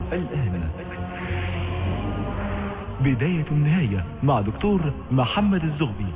الآن بداية النهاية مع دكتور محمد الزغبي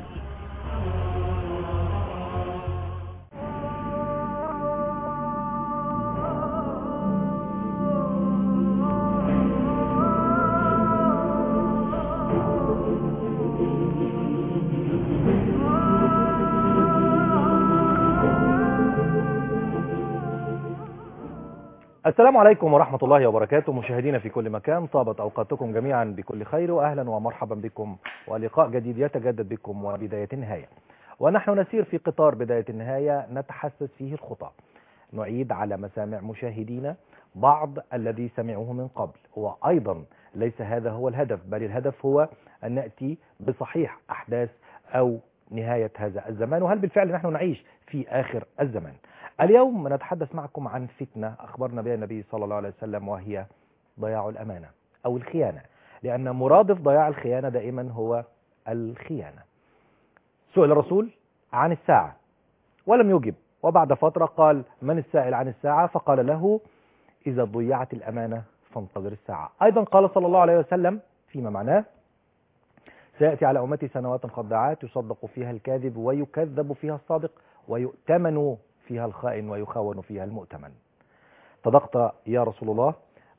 السلام عليكم ورحمة الله وبركاته مشاهدينا في كل مكان طابت أوقاتكم جميعا بكل خير وأهلا ومرحبا بكم ولقاء جديد يتجدد بكم وبداية النهاية ونحن نسير في قطار بداية النهاية نتحسس فيه الخطى نعيد على مسامع مشاهدينا بعض الذي سمعوه من قبل وأيضا ليس هذا هو الهدف بل الهدف هو أن نأتي بصحيح أحداث أو نهاية هذا الزمان وهل بالفعل نحن نعيش في آخر الزمان اليوم نتحدث معكم عن فتنة أخبرنا بها النبي صلى الله عليه وسلم وهي ضياع الأمانة أو الخيانة لأن مرادف ضياع الخيانة دائما هو الخيانة سئل الرسول عن الساعة ولم يجب وبعد فترة قال من السائل عن الساعة فقال له إذا ضيعت الأمانة فانتظر الساعة أيضا قال صلى الله عليه وسلم فيما معناه سيأتي على أمتي سنوات خداعات يصدق فيها الكاذب ويكذب فيها الصادق ويؤتمن فيها الخائن ويخون فيها المؤتمن صدقت يا رسول الله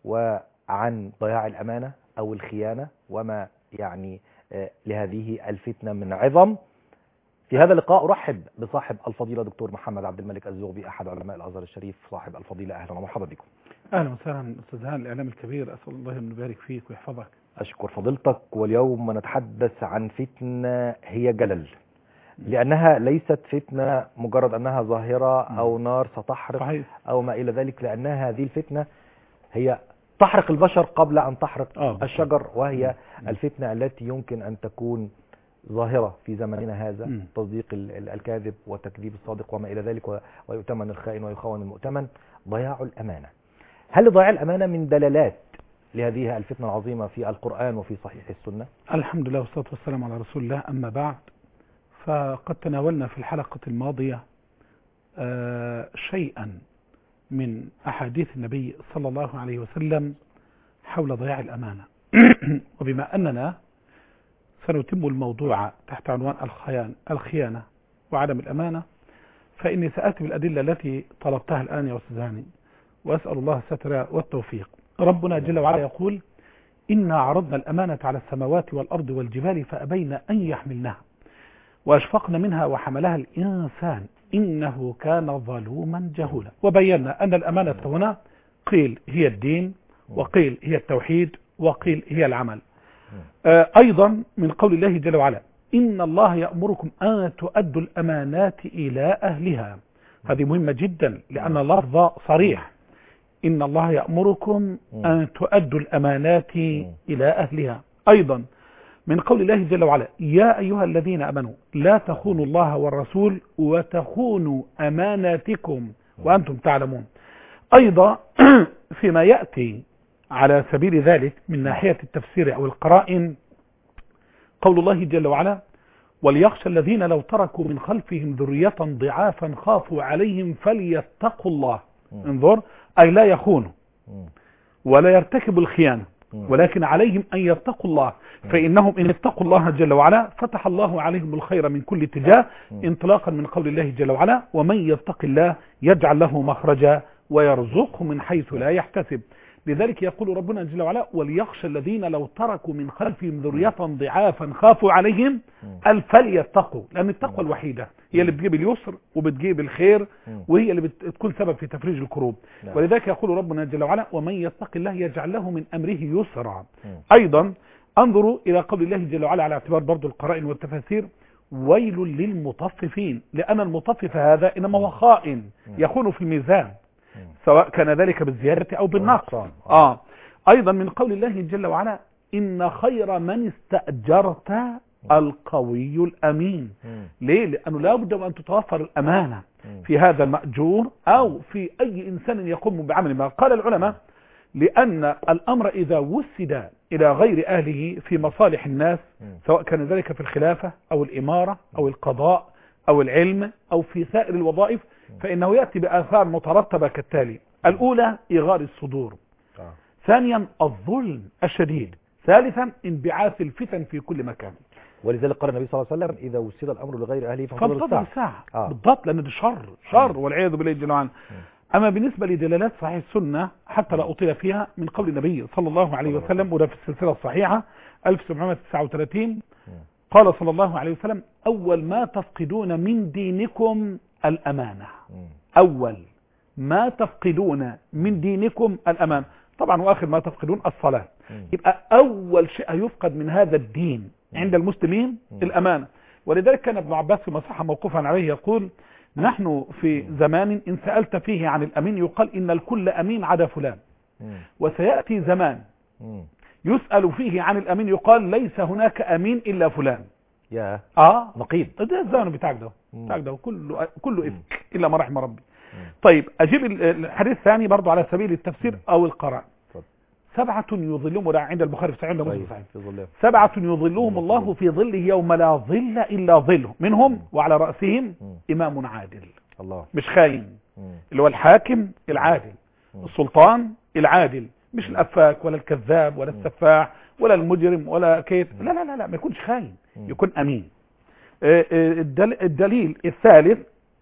وعن ضياع الأمانة أو الخيانة وما يعني لهذه الفتنة من عظم في هذا اللقاء أرحب بصاحب الفضيلة دكتور محمد عبد الملك الزغبي أحد علماء الأزهر الشريف صاحب الفضيلة أهلا ومرحبا بكم اهلا وسهلا استاذ هاني الاعلام الكبير اسال الله ان يبارك فيك ويحفظك أشكر فضيلتك واليوم نتحدث عن فتنة هي جلل لأنها ليست فتنة مجرد أنها ظاهرة أو نار ستحرق صحيح أو ما إلى ذلك لأنها هذه الفتنة هي تحرق البشر قبل أن تحرق آه، بالضبط. الشجر وهي مم. الفتنة التي يمكن أن تكون ظاهرة في زمننا هذا مم. تصديق ال- ال- الكاذب وتكذيب الصادق وما إلى ذلك و- ويؤتمن الخائن ويخون المؤتمن ضياع الأمانة هل ضياع الأمانة من دلالات لهذه الفتنة العظيمة في القرآن وفي صحيح السنة الحمد لله والصلاه والسلام على رسول الله اما بعد فقد تناولنا في الحلقه الماضيه آه، شيئا من احاديث النبي صلى الله عليه وسلم حول ضياع الامانه وبما اننا سنتم الموضوع تحت عنوان الخيان الخيانه وعدم الامانه فاني ساتي بالادله التي طلبتها الان يا استاذ هاني واسال الله الستر والتوفيق ربنا جل وعلا يقول إنا عرضنا الأمانة على السماوات والأرض والجبال فأبين أن يحملنها وأشفقن منها وحملها الإنسان إنه كان ظلوما جهولا وبينا أن الأمانة هنا قيل هي الدين وقيل هي التوحيد وقيل هي العمل آه، أيضا من قول الله جل وعلا إن الله يأمركم أن تؤدوا الأمانات إلى أهلها هذه مهمة جدا لأن اللفظ صريح إن الله يأمركم أن تؤدوا الأمانات إلى أهلها أيضا من قول الله جل وعلا يا أيها الذين أمنوا لا تخونوا الله والرسول وتخونوا أماناتكم وأنتم تعلمون أيضا فيما يأتي على سبيل ذلك من ناحية التفسير أو القرائن قول الله جل وعلا وليخشى الذين لو تركوا من خلفهم ذرية ضعافا خافوا عليهم فليتقوا الله انظر أي لا يخونوا ولا يرتكبوا الخيانة ولكن عليهم أن يتقوا الله فإنهم إن اتقوا الله جل وعلا فتح الله عليهم الخير من كل اتجاه انطلاقا من قول الله جل وعلا ومن يتق الله يجعل له مخرجا ويرزقه من حيث لا يحتسب لذلك يقول ربنا جل وعلا وليخشى الذين لو تركوا من خلفهم ذرية ضعافا خافوا عليهم قال فليتقوا لأن التقوى الوحيدة هي اللي بتجيب اليسر وبتجيب الخير وهي اللي بتكون سبب في تفريج الكروب نعم. ولذلك يقول ربنا جل وعلا ومن يتق الله يجعل له من أمره يسرا أيضا انظروا إلى قول الله جل وعلا على اعتبار برضو القرائن والتفاسير ويل للمطففين لأن المطفف هذا إنما هو خائن يخون في الميزان سواء كان ذلك بالزيادة أو بالنقص والنقصان. آه. أيضا من قول الله جل وعلا إن خير من استأجرت القوي الأمين ليه؟ لأنه لا بد أن تتوفر الأمانة في هذا المأجور أو في أي إنسان يقوم بعمل ما قال العلماء لأن الأمر إذا وسد إلى غير أهله في مصالح الناس سواء كان ذلك في الخلافة أو الإمارة أو القضاء أو العلم أو في سائر الوظائف فإنه يأتي بآثار مترتبة كالتالي الأولى إغار الصدور آه. ثانيا الظلم الشديد ثالثا انبعاث الفتن في كل مكان ولذلك قال النبي صلى الله عليه وسلم اذا وسد الامر لغير اهله فانتظر فانتظر الساعه الساعة آه. بالضبط لأن ده شر شر والعياذ بالله جل وعلا أما بالنسبة لدلالات صحيح السنة حتى لا أطيل فيها من قول النبي صلى الله عليه وسلم وده في السلسلة الصحيحة 1739 قال صلى الله عليه وسلم أول ما تفقدون من دينكم الأمانة مم. أول ما تفقدون من دينكم الأمانة طبعا وآخر ما تفقدون الصلاة مم. يبقى أول شيء يفقد من هذا الدين عند المسلمين الأمانة ولذلك كان ابن عباس في مصحة موقوفا عليه يقول نحن في زمان إن سألت فيه عن الأمين يقال إن الكل أمين عدا فلان مم. وسيأتي زمان مم. يسأل فيه عن الأمين يقال ليس هناك أمين إلا فلان يا آه نقيض ده الزمن بتاعك ده مم. بتاعك ده كله كله إفك إلا ما رحم ربي مم. طيب أجيب ال- الحديث الثاني برضو على سبيل التفسير أو القراء اتفضل. سبعة يظلهم وده عند البخاري في صحيح ولا مسلم طيب صحيح في ظلها سبعة يظلهم الله في ظله يوم لا ظل إلا ظله منهم وعلى رأسهم مم. إمام عادل الله مش خاين مم. اللي هو الحاكم العادل مم. السلطان العادل مش الأفاك ولا الكذاب ولا السفاح ولا المجرم ولا كيف لا لا لا لا ما يكونش خاين مم. يكون أمين آه، آه، الدل- الدليل الثالث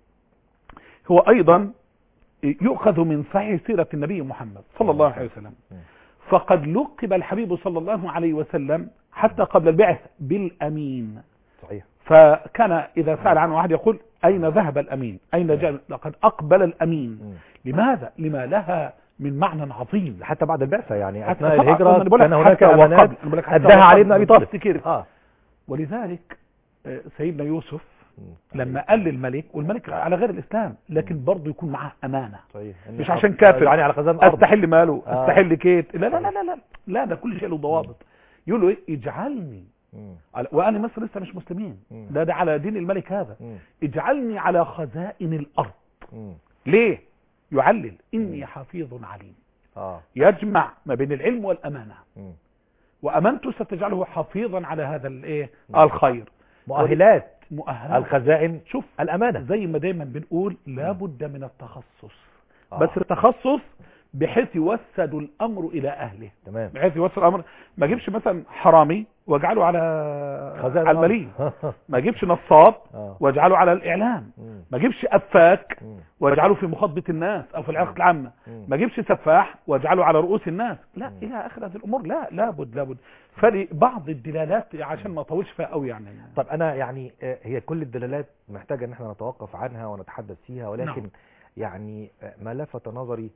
هو أيضا يؤخذ من صحيح سيرة النبي محمد صلى الله عليه وسلم مم. فقد لقب الحبيب صلى الله عليه وسلم حتى قبل البعث بالأمين صحيح فكان إذا سأل عنه واحد يقول أين ذهب الأمين أين جاء لقد أقبل الأمين مم. لماذا لما لها من معنى عظيم حتى بعد البعثة يعني حتى اثناء طبعاً الهجرة أنا بقول لك كان هناك حتى امانات وقبل. أنا بقول لك حتى اداها علي بن وقبل. ابي طالب بالضبط كده. اه ولذلك آه، سيدنا يوسف مم. لما قال للملك والملك على غير الإسلام لكن برضه يكون معاه أمانة صحيح إن مش أ- عشان كافر يعني على خزان الارض استحل ماله آه. استحل كيت لا لا لا لا لا لا ده كل شيء له ضوابط يقول له ايه اجعلني مم. على- وانا مصر لسه مش مسلمين مم. ده ده على دين الملك هذا مم. اجعلني على خزائن الارض مم. ليه يعلل اني حفيظ عليم اه يجمع ما بين العلم والامانه مم. وامانته ستجعله حفيظا على هذا الايه مم. الخير مؤهلات مؤهلات الخزائن شوف الامانة زي ما دايما بنقول لابد من التخصص آه. بس التخصص بحيث يوسد الامر الى اهله تمام بحيث يوصل الامر ما اجيبش مثلا حرامي واجعله على خزائن على الأرض. المليء ما اجيبش نصاب آه. واجعله على الاعلام مم. ما اجيبش افاك مم. واجعله في مخاطبه الناس او في العلاقه العامه مم. ما اجيبش سفاح واجعله على رؤوس الناس لا مم. الى اخر هذه الامور لا لابد لابد فبعض الدلالات عشان ما اطولش فيها قوي يعني طب انا يعني آه، هي كل الدلالات محتاجة ان احنا نتوقف عنها ونتحدث فيها ولكن نعم. يعني آه، ما لفت نظري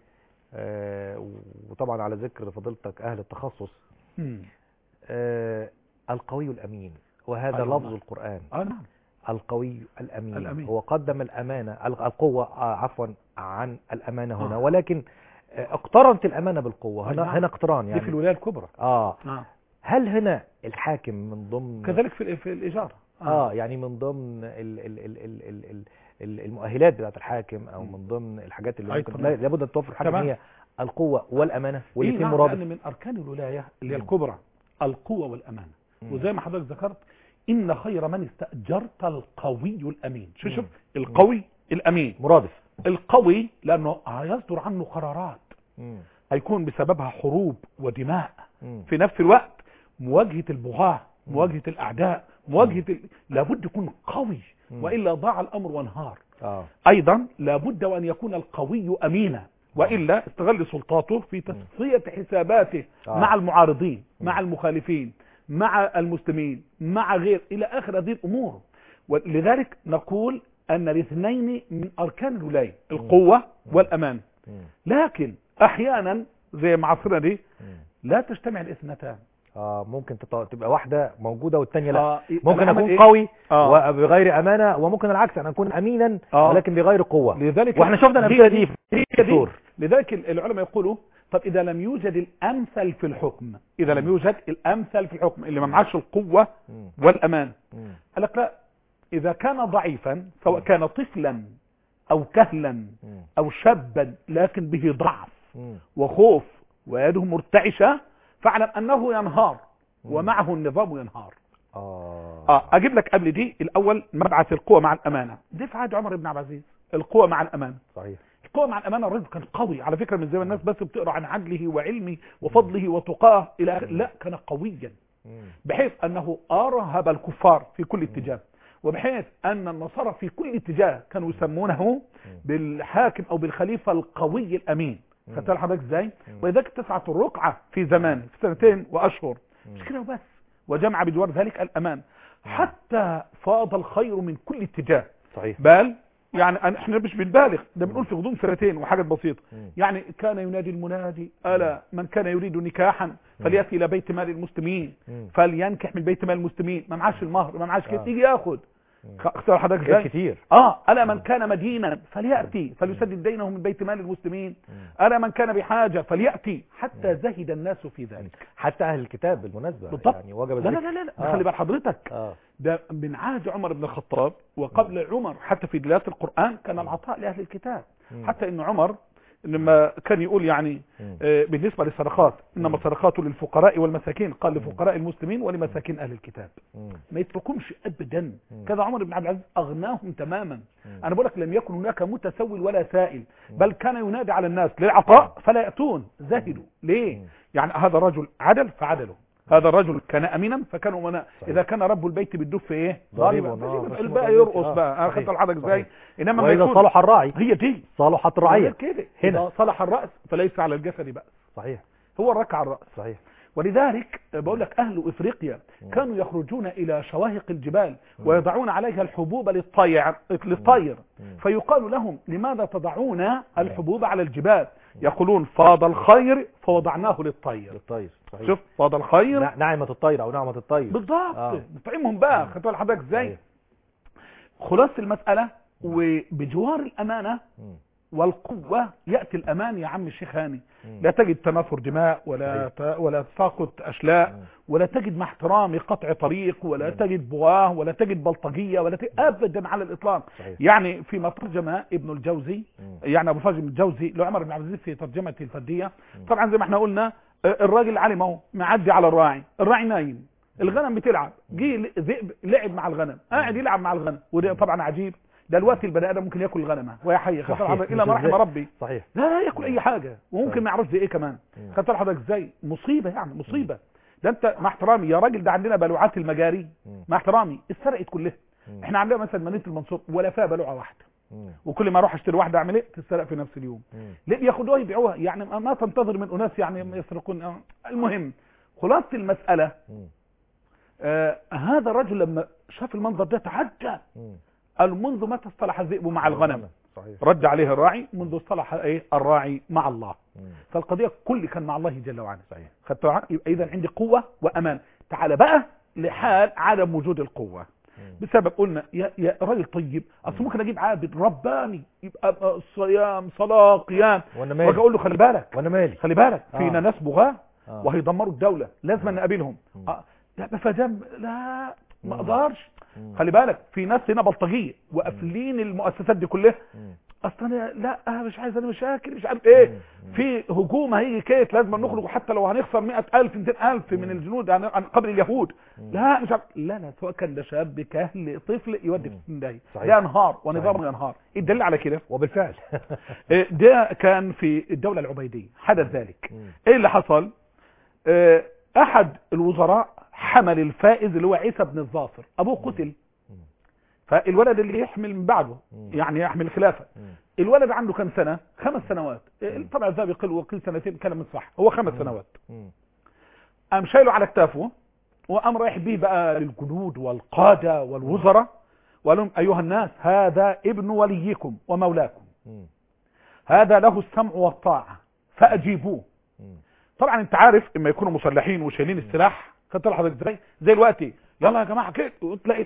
آه، وطبعا على ذكر فضيلتك اهل التخصص مم. آه، القوي الامين وهذا أيوة لفظ نعم. القرآن اه نعم القوي الأمين, الأمين. هو قدم الأمانة ال- القوة آه، عفوا عن الأمانة هنا آه. ولكن آه، اقترنت الأمانة بالقوة أي هنا نعم. هنا اقتران دي في يعني الولايه الكبرى آه نعم هل هنا الحاكم من ضمن كذلك في في الايجار آه يعني من ضمن ال ال ال ال ال ال ال المؤهلات بتاعت الحاكم أو مم. من ضمن الحاجات اللي أي ممكن طبعا. لا- لابد أن توفر الحاكم تمام. هي القوة والأمانة إيه والاثنين نعم، مرادف لأن من أركان الولاية اللي هي مم. الكبرى القوة والأمان مم. وزي ما حضرتك ذكرت إن خير من استأجرت القوي الأمين شو مم. شوف القوي الأمين مرادف القوي لأنه هيصدر عنه قرارات مم. هيكون بسببها حروب ودماء مم. في نفس الوقت مواجهة البغاة مم. مواجهة الأعداء مواجهة ال... لابد يكون قوي مم. وإلا ضاع الأمر وانهار آه ايضا لابد وان يكون القوي امينا والا استغل سلطاته في تصفيه حساباته آه. مع المعارضين مم. مع المخالفين مع المسلمين مع غير الى اخر هذه الامور ولذلك نقول ان الاثنين من اركان الولايه القوه والامان مم. لكن احيانا زي معاصرنا دي مم. لا تجتمع الاثنتان اه ممكن تط- تبقى واحدة موجودة والتانية لا آه، ممكن العمل اكون إيه؟ قوي آه. وبغير امانة وممكن العكس انا اكون امينا آه. ولكن بغير قوة لذلك واحنا شفنا الامثلة دي في هي دي الدكتور لذلك العلماء يقولوا طب اذا لم يوجد الامثل في الحكم اذا لم يوجد الامثل في الحكم اللي ما معاش القوه مم. والامان مم. قال لك لا اذا كان ضعيفا سواء كان طفلا او كهلا مم. او شابا لكن به ضعف مم. وخوف ويده مرتعشه فاعلم انه ينهار مم. ومعه النظام ينهار اه اه اجيب لك قبل دي الاول مبعث القوه مع الامانه دي في عهد عمر بن عبد العزيز القوه مع الامانه صحيح قوم على الامانه الرجل كان قوي على فكره من زي ما الناس بس بتقرا عن عدله وعلمه وفضله وتقاه الى آخره. لا كان قويا مم. بحيث انه ارهب الكفار في كل اتجاه وبحيث ان النصارى في كل اتجاه كانوا يسمونه بالحاكم او بالخليفه القوي الامين خدت بالك حضرتك ازاي ولذلك اتسعت الرقعه في زمان في سنتين واشهر مش كده وبس وجمع بجوار ذلك الامان حتى فاض الخير من كل اتجاه صحيح بل يعني أنا- احنا مش بنبالغ ده بنقول في غضون سنتين وحاجات بسيطه مم. يعني كان ينادي المنادي الا من كان يريد نكاحا فلياتي الى بيت مال المسلمين مم. فلينكح من بيت مال المسلمين ما معاش المهر ما معاش كده آه. يجي ياخد اختار حضرتك حاجات ازاي كتير اه الا من كان مدينا فلياتي فليسدد دينه من بيت مال المسلمين الا من كان بحاجه فلياتي حتى زهد الناس في ذلك حتى اهل الكتاب بالمناسبه بالضبط. يعني وجب لا لا ذلك. لا لا, لا. آه. خلي بال حضرتك اه ده من عهد عمر بن الخطاب وقبل عمر حتى في دلالات القرآن كان العطاء لأهل الكتاب مم. حتى ان عمر لما كان يقول يعني مم. آه، بالنسبة للصدقات انما الصدقات للفقراء والمساكين قال لفقراء المسلمين ولمساكين اهل الكتاب مم. ما يتركهمش ابدا مم. كذا عمر بن عبد العزيز اغناهم تماما مم. انا بقول لك لم يكن هناك متسول ولا سائل بل كان ينادي على الناس للعطاء فلا ياتون زهدوا ليه مم. يعني هذا الرجل عدل فعدلوا هذا الرجل كان امينا فكانوا امناء صحيح. اذا كان رب البيت بالدف ايه ضريب ضاربا ونار. فجيب بس الباقي هو يرقص آه. بقى انا صحيح. خدت لحضرتك ازاي صحيح. انما ما واذا يكون صلح الراعي هي دي صلحت غير الرعيه كده هنا. اذا صلح الراس فليس على الجسد بأس صحيح هو الركع الراس صحيح ولذلك بقول لك أهل إفريقيا كانوا يخرجون إلى شواهق الجبال ويضعون عليها الحبوب للطير للطير فيقال لهم لماذا تضعون الحبوب على الجبال يقولون فاض الخير فوضعناه للطير للطير صحيح شوف فاض الخير نع- نعمة الطير او نعمة الطير بالضبط آه. نطعمهم بقى خدت بالك حضرتك ازاي صحيح. خلاصة المسألة وبجوار الأمانة مم. والقوة يأتي الأمان يا عم الشيخ هاني مم. لا تجد تنافر دماء ولا ت... ولا تساقط أشلاء مم. ولا تجد مع احترامي قطع طريق ولا تجد بواه ولا تجد بلطجية ولا تجد أبدا على الإطلاق صحيح. يعني فيما ترجم ابن الجوزي مم. يعني أبو فاجم الجوزي لعمر بن عبد العزيز في ترجمة الفردية طبعا زي ما احنا قلنا آه، الراجل علم اهو معدي على الراعي الراعي نايم الغنم بتلعب جه ل- ذئب لعب مع الغنم قاعد يلعب مع الغنم وده طبعا عجيب ده الوقت البني ادم ممكن ياكل الغنمه وهي حيه خدت صحيح. حضرتك الا ما رحم إزاي؟ ربي صحيح لا لا ياكل اي حاجه وممكن ما يعرفش زي ايه كمان مم. خدت حضرتك ازاي مصيبه يعني مصيبه ده انت مع احترامي يا راجل ده عندنا بلوعات المجاري مم. مع احترامي اتسرقت كلها مم. احنا عندنا مثلا مدينه المنصور ولا فيها بلوعه واحده مم. وكل ما اروح اشتري واحده اعمل ايه تتسرق في نفس اليوم مم. ليه بياخدوها يبيعوها يعني ما ما تنتظر من اناس يعني يسرقون آه. المهم خلاصه المساله مم. آه هذا الرجل لما شاف المنظر ده تعجب مم. قال منذ متى اصطلح الذئب مع الغنم صحيح رد عليه الراعي منذ اصطلح ايه الراعي مع الله مم. فالقضيه كل كان مع الله جل وعلا صحيح خدت بالك؟ يبقى اذا عندي قوه وامان تعال بقى لحال عدم وجود القوه مم. بسبب قلنا يا يا راجل طيب اصل ممكن اجيب عابد رباني يبقى بقى صيام صلاه قيام وانا واجي مالي اقول له خلي بالك وانا مالي خلي بالك آه. فينا ناس بغاه آه. وهيدمروا الدوله لازم نقابلهم مم. آه. لا بس جنب لا ما مم. اقدرش مم. خلي بالك في ناس هنا بلطجيه وقافلين المؤسسات دي كلها مم. اصل انا لا أنا مش عايز انا مشاكل مش عارف ايه مم. في هجوم هيجي كيت لازم نخرج حتى لو هنخسر 100000 200000 من الجنود عن عن قبل اليهود لا مش عارف لا لا سواء كان ده شاب كهل طفل يودي في 60 دقايق صحيح. ده انهار ونظام صحيح. ينهار الدليل على كده وبالفعل إيه، ده كان في الدولة العبيدية حدث ذلك مم. ايه اللي حصل آه، احد الوزراء حمل الفائز اللي هو عيسى بن الظافر ابوه قتل فالولد اللي يحمل من بعده مم. يعني يحمل الخلافة مم. الولد عنده كم سنة خمس سنوات إيه، طبعا ذا بيقل وقيل سنتين كلام مش صح هو خمس سنوات مم. قام شايله على كتافه وقام رايح بيه بقى للجنود والقادة والوزراء وقال لهم ايها الناس هذا ابن وليكم ومولاكم مم. هذا له السمع والطاعة فأجيبوه مم. طبعا انت عارف اما يكونوا مسلحين وشايلين السلاح خدت لحضرتك ازاي زي الوقت يلا يا جماعه كده وتلاقي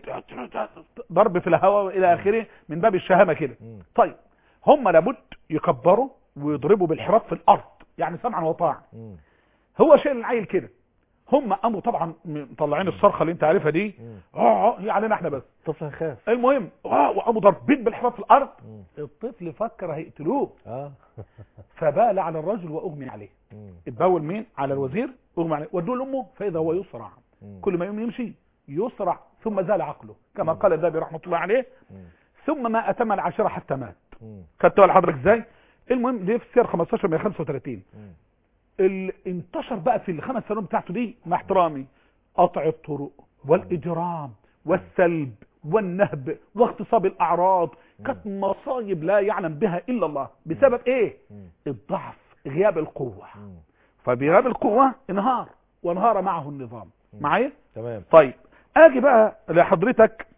ضرب في الهواء والى اخره من باب الشهامه كده مم. طيب هم لابد يكبروا ويضربوا بالحراك في الارض يعني سمعا وطاعه مم. هو شايل العيل كده هم قاموا طبعا مطلعين الصرخه اللي انت عارفها دي مم. اه اه هي علينا احنا بس طفل خاف المهم اه وقاموا ضاربين بالحراك في الارض مم. الطفل فكر هيقتلوه اه فبال على الرجل واغمي عليه مم. اتبول مين على الوزير اغمى عليه ودوه لامه فاذا هو يسرع مم. كل ما يوم يمشي يسرع ثم زال عقله كما قال الذهبي رحمه الله عليه مم. ثم ما اتم العشرة حتى مات مم. خدت بال حضرتك ازاي المهم دي في السير 15 من 35 مم. اللي انتشر بقى في الخمس سنوات بتاعته دي مع احترامي قطع الطرق والاجرام والسلب والنهب واغتصاب الاعراض كانت مصايب لا يعلم بها الا الله بسبب ايه مم. الضعف غياب القوه مم. فبغياب القوه انهار وانهار معه النظام معايا تمام طيب اجي بقى لحضرتك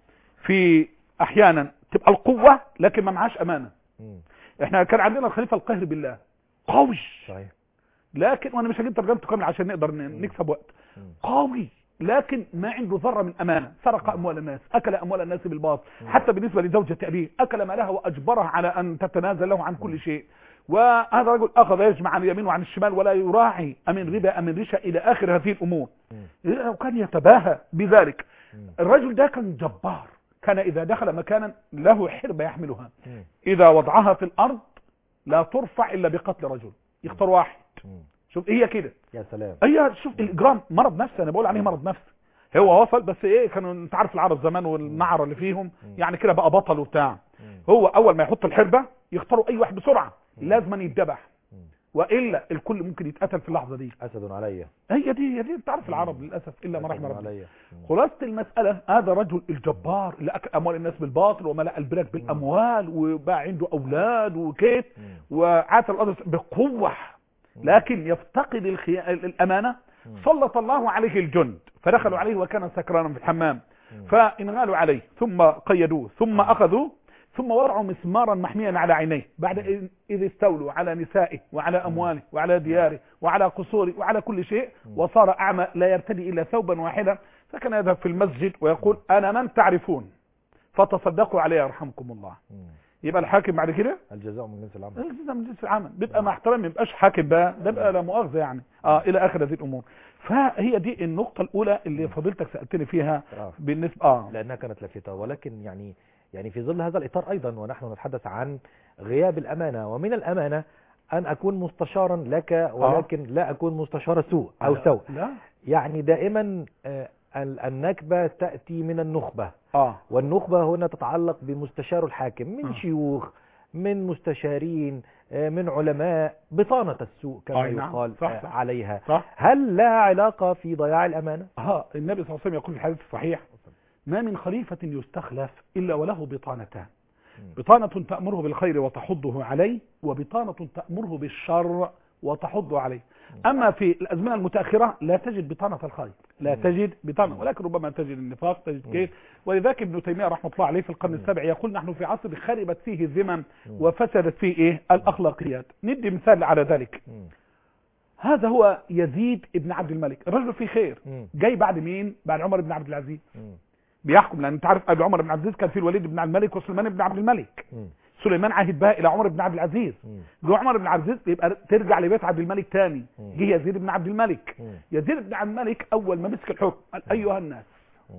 في احيانا تبقى القوه لكن ما معهاش امانه مم. احنا كان عندنا الخليفه القاهر بالله قوي صحيح لكن وانا مش هجيب ترجمته كامله عشان نقدر ن- نكسب وقت مم. قوي لكن ما عنده ذره من امانه سرق اموال الناس اكل اموال الناس بالباطل حتى بالنسبه لزوجة ابيه اكل مالها واجبرها على ان تتنازل له عن كل شيء وهذا الرجل اخذ يجمع عن اليمين وعن الشمال ولا يراعي امن ربا امن رشا الى اخر هذه الامور مم. وكان يتباهى بذلك مم. الرجل ده كان جبار كان اذا دخل مكانا له حربه يحملها مم. اذا وضعها في الارض لا ترفع الا بقتل رجل يختار واحد مم. شوف هي كده يا سلام هي شوف الاجرام مرض نفسي انا بقول عليه مرض نفسي هو وصل بس ايه كانوا انت عارف العرب زمان والنعره اللي فيهم يعني كده بقى بطل وبتاع مم. هو اول ما يحط الحربه يختاروا اي واحد بسرعه لازم يتذبح مم. والا الكل ممكن يتقتل في اللحظه دي اسد علي هي دي هي دي انت عارف العرب للاسف الا ما رحم أسد ربنا علي مم. خلاصة المسألة هذا رجل الجبار اللي أكل أموال الناس بالباطل وملأ البلاد بالأموال وبقى عنده أولاد وكيف مم. وعاتل الأرض بقوة لكن يفتقد الخي... الأمانة سلط الله عليه الجند فدخلوا عليه وكان سكرانا في الحمام فانغالوا عليه ثم قيدوه ثم أخذوه ثم وضعوا مسمارا محميا على عينيه بعد إذ- إذ استولوا على نسائه وعلى أمواله وعلى دياره وعلى قصوره وعلى كل شيء وصار أعمى لا يرتدي إلا ثوبا واحدا فكان يذهب في المسجد ويقول أنا من تعرفون فتصدقوا عليه يرحمكم الله مم. يبقى الحاكم بعد كده الجزاء من جنس العمل الالتزام من جنس العمل بيبقى مع احترام ما يبقاش حاكم بقى ده بقى لا مؤاخذه يعني اه الى اخر هذه الامور فهي دي النقطه الاولى اللي فضيلتك سالتني فيها آه. بالنسبه اه لانها كانت لافتة ولكن يعني يعني في ظل هذا الاطار ايضا ونحن نتحدث عن غياب الامانه ومن الامانه ان اكون مستشارا لك ولكن لا اكون مستشار سوء او لا- سوء لا يعني دائما آه، ال- النكبه تاتي من النخبه اه والنخبه هنا تتعلق بمستشار الحاكم من آه. شيوخ من مستشارين آه، من علماء بطانه السوء كما أي نعم. يقال صح، آه، صح. عليها صح هل لها علاقه في ضياع الامانه ها النبي صلى الله عليه وسلم يقول في الحديث الصحيح ما من خليفة يستخلف إلا وله بطانتان بطانة تأمره بالخير وتحضه عليه وبطانة تأمره بالشر وتحضه عليه أما في الأزمنة المتأخرة لا تجد بطانة الخير لا تجد بطانة ولكن ربما تجد النفاق تجد كيف ولذلك ابن تيمية رحمه الله عليه في القرن السابع يقول نحن في عصر خربت فيه الذمم وفسدت فيه إيه الأخلاقيات ندي مثال على ذلك مم. هذا هو يزيد ابن عبد الملك الرجل فيه خير مم. جاي بعد مين بعد عمر بن عبد العزيز مم. بيحكم لان انت عارف قبل عمر بن عبد العزيز كان في الوليد بن عبد الملك وسليمان بن عبد الملك مم. سليمان عهد بها الى عمر بن عبد العزيز مم. جو عمر بن عبد العزيز يبقى ترجع لبيت عبد الملك تاني مم. جه يزيد بن عبد الملك مم. يزيد بن عبد الملك اول ما مسك الحكم قال ايها الناس مم.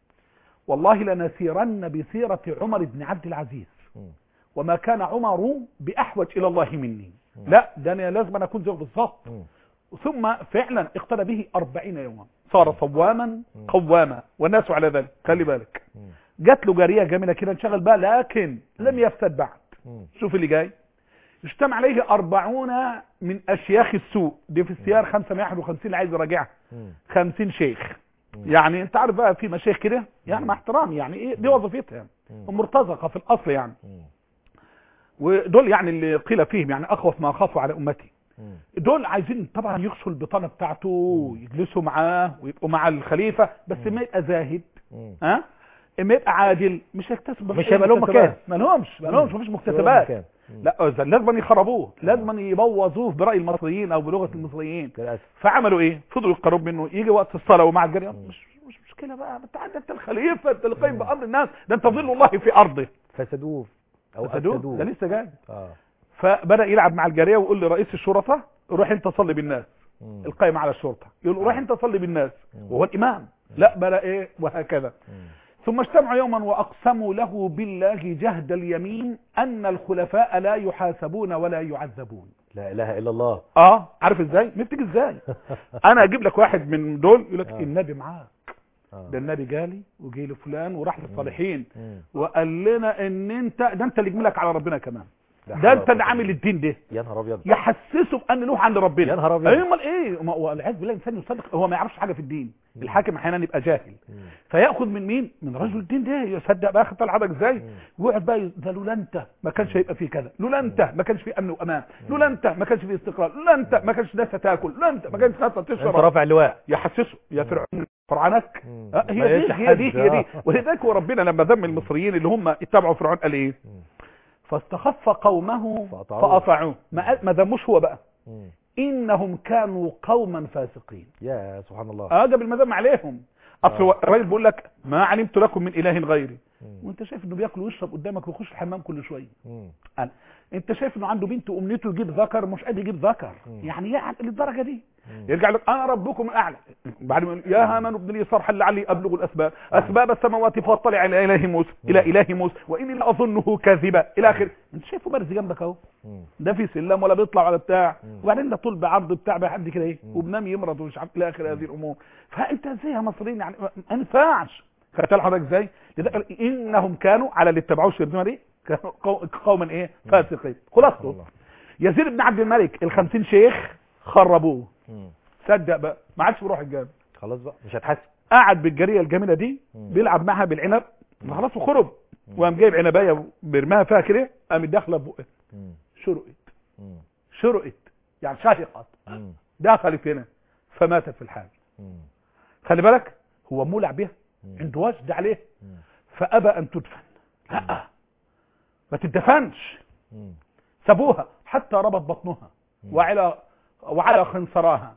والله لنسيرن بسيره عمر بن عبد العزيز مم. وما كان عمر باحوج الى الله مني لا ده انا لازم أنا اكون زيه بالظبط مم. ثم فعلا اقتدى به أربعين يوما صار صواما قواما والناس على ذلك خلي بالك مم. جات له جارية جميلة كده انشغل بها لكن لم يفسد بعد مم. شوف اللي جاي اجتمع عليه أربعون من أشياخ السوء دي في السيار 551 اللي عايز يراجعها مم. 50 شيخ يعني انت عارف بقى في مشايخ كده يعني مع احترامي يعني ايه دي وظيفتها مرتزقة في الأصل يعني مم. ودول يعني اللي قيل فيهم يعني أخوف ما أخافوا على أمتي مم. دول عايزين طبعا يغشوا البطانه بتاعته ويجلسوا معاه ويبقوا مع الخليفه بس ما يبقى زاهد مم. ها اما يبقى عادل مش هيكتسب مش هيبقى لهم مكان. ما لهمش ما لهمش مفيش مكان. مكتسبات مم. لا إذا لازم يخربوه لازم يبوظوه براي المصريين او بلغه المصريين للاسف فعملوا ايه فضلوا يقربوا منه يجي وقت الصلاه ومع الجري مش مش مشكله بقى انت عندك انت الخليفه انت اللي قايم بامر الناس ده انت ظل الله في ارضه فسدوه او فسدوه افسدوه ده لسه جاي اه فبدا يلعب مع الجاريه ويقول لرئيس الشرطه روح انت صلي بالناس مم. القائم على الشرطة يقول روح انت صلي بالناس وهو الامام لا بلا ايه وهكذا مم. ثم اجتمعوا يوما واقسموا له بالله جهد اليمين ان الخلفاء لا يحاسبون ولا يعذبون لا اله الا الله اه عارف ازاي مفتك ازاي انا اجيب لك واحد من دول يقول لك آه. النبي معاك آه. ده النبي جالي وجي لفلان وراح للصالحين مم. وقال لنا ان انت ده انت اللي جميلك على ربنا كمان لا ده حول انت ولا اللي قوة عامل الدين ده يا نهار ابيض يحسسه بان نوح عند ربنا يا نهار ابيض ايه امال ايه ما هو العياذ بالله الانسان يصدق هو ما يعرفش حاجه في الدين مم. الحاكم احيانا يبقى جاهل مم. فياخذ من مين من رجل الدين ده يصدق بقى خدت العبك ازاي مم. ويقعد بقى ي- ده لولا انت ما كانش هيبقى فيه كذا لولا انت ما كانش فيه امن وامان لولا انت ما كانش فيه استقرار لولا انت ما كانش ناس تاكل لولا انت ما كانش ناس انت تشرب رافع اللواء يحسسه يا فرعون فرعانك مم. آه، ما هي دي يقولش هي حد، دي هي دي آه. ولذلك هو ربنا لما ذم المصريين اللي هم اتبعوا فرعون قال ايه مم. فاستخف قومه فأطاعوه. فاطاعوه ما قال- ما ذموش هو بقى مم. انهم كانوا قوما فاسقين يا سبحان الله اه جاب المذم عليهم اصل آه. هو الراجل بيقول لك ما علمت لكم من اله غيري مم. وانت شايف انه بياكل ويشرب قدامك ويخش الحمام كل شويه مم. أنا. انت شايف انه عنده بنت وامنيته يجيب ذكر مش قادر يجيب ذكر مم. يعني يعني للدرجه دي مم. يرجع لك انا ربكم الاعلى بعد ما يقول يا هامان ابن لي صرحا لعلي ابلغ الاسباب اسباب السماوات فاطلع الى اله موسى الى اله موسى واني لاظنه كاذبا الى اخره انت شايفه مرزي جنبك اهو مم. ده في سلم ولا بيطلع ولا بتاع مم. وبعدين ده طول بعرض بتاع بحد كده ايه مم. وبنام يمرض ومش عارف الى اخر هذه الامور فانت ازاي يا مصريين يعني ما ينفعش خدت حضرتك ازاي لذلك انهم كانوا على اللي اتبعوه الشرذمه دي كانوا قو- قوما ايه فاسقين خلاصته الله. يزيد بن عبد الملك الخمسين شيخ خربوه مم. صدق بقى ما عادش بيروح الجامع خلاص بقى مش هتحاسب قعد بالجاريه الجميله دي مم. بيلعب معاها بالعنب خلاص وخرب وقام جايب عنبايه بيرماها فيها كده قامت داخله في بقه مم. شرقت مم. شرقت يعني شهقت مم. دخلت هنا فماتت في الحال مم. خلي بالك هو مولع بها مم. عنده وجد عليه مم. فابى ان تدفن لا ما تدفنش مم. سابوها حتى ربط بطنها وعلى وعلى خنصراها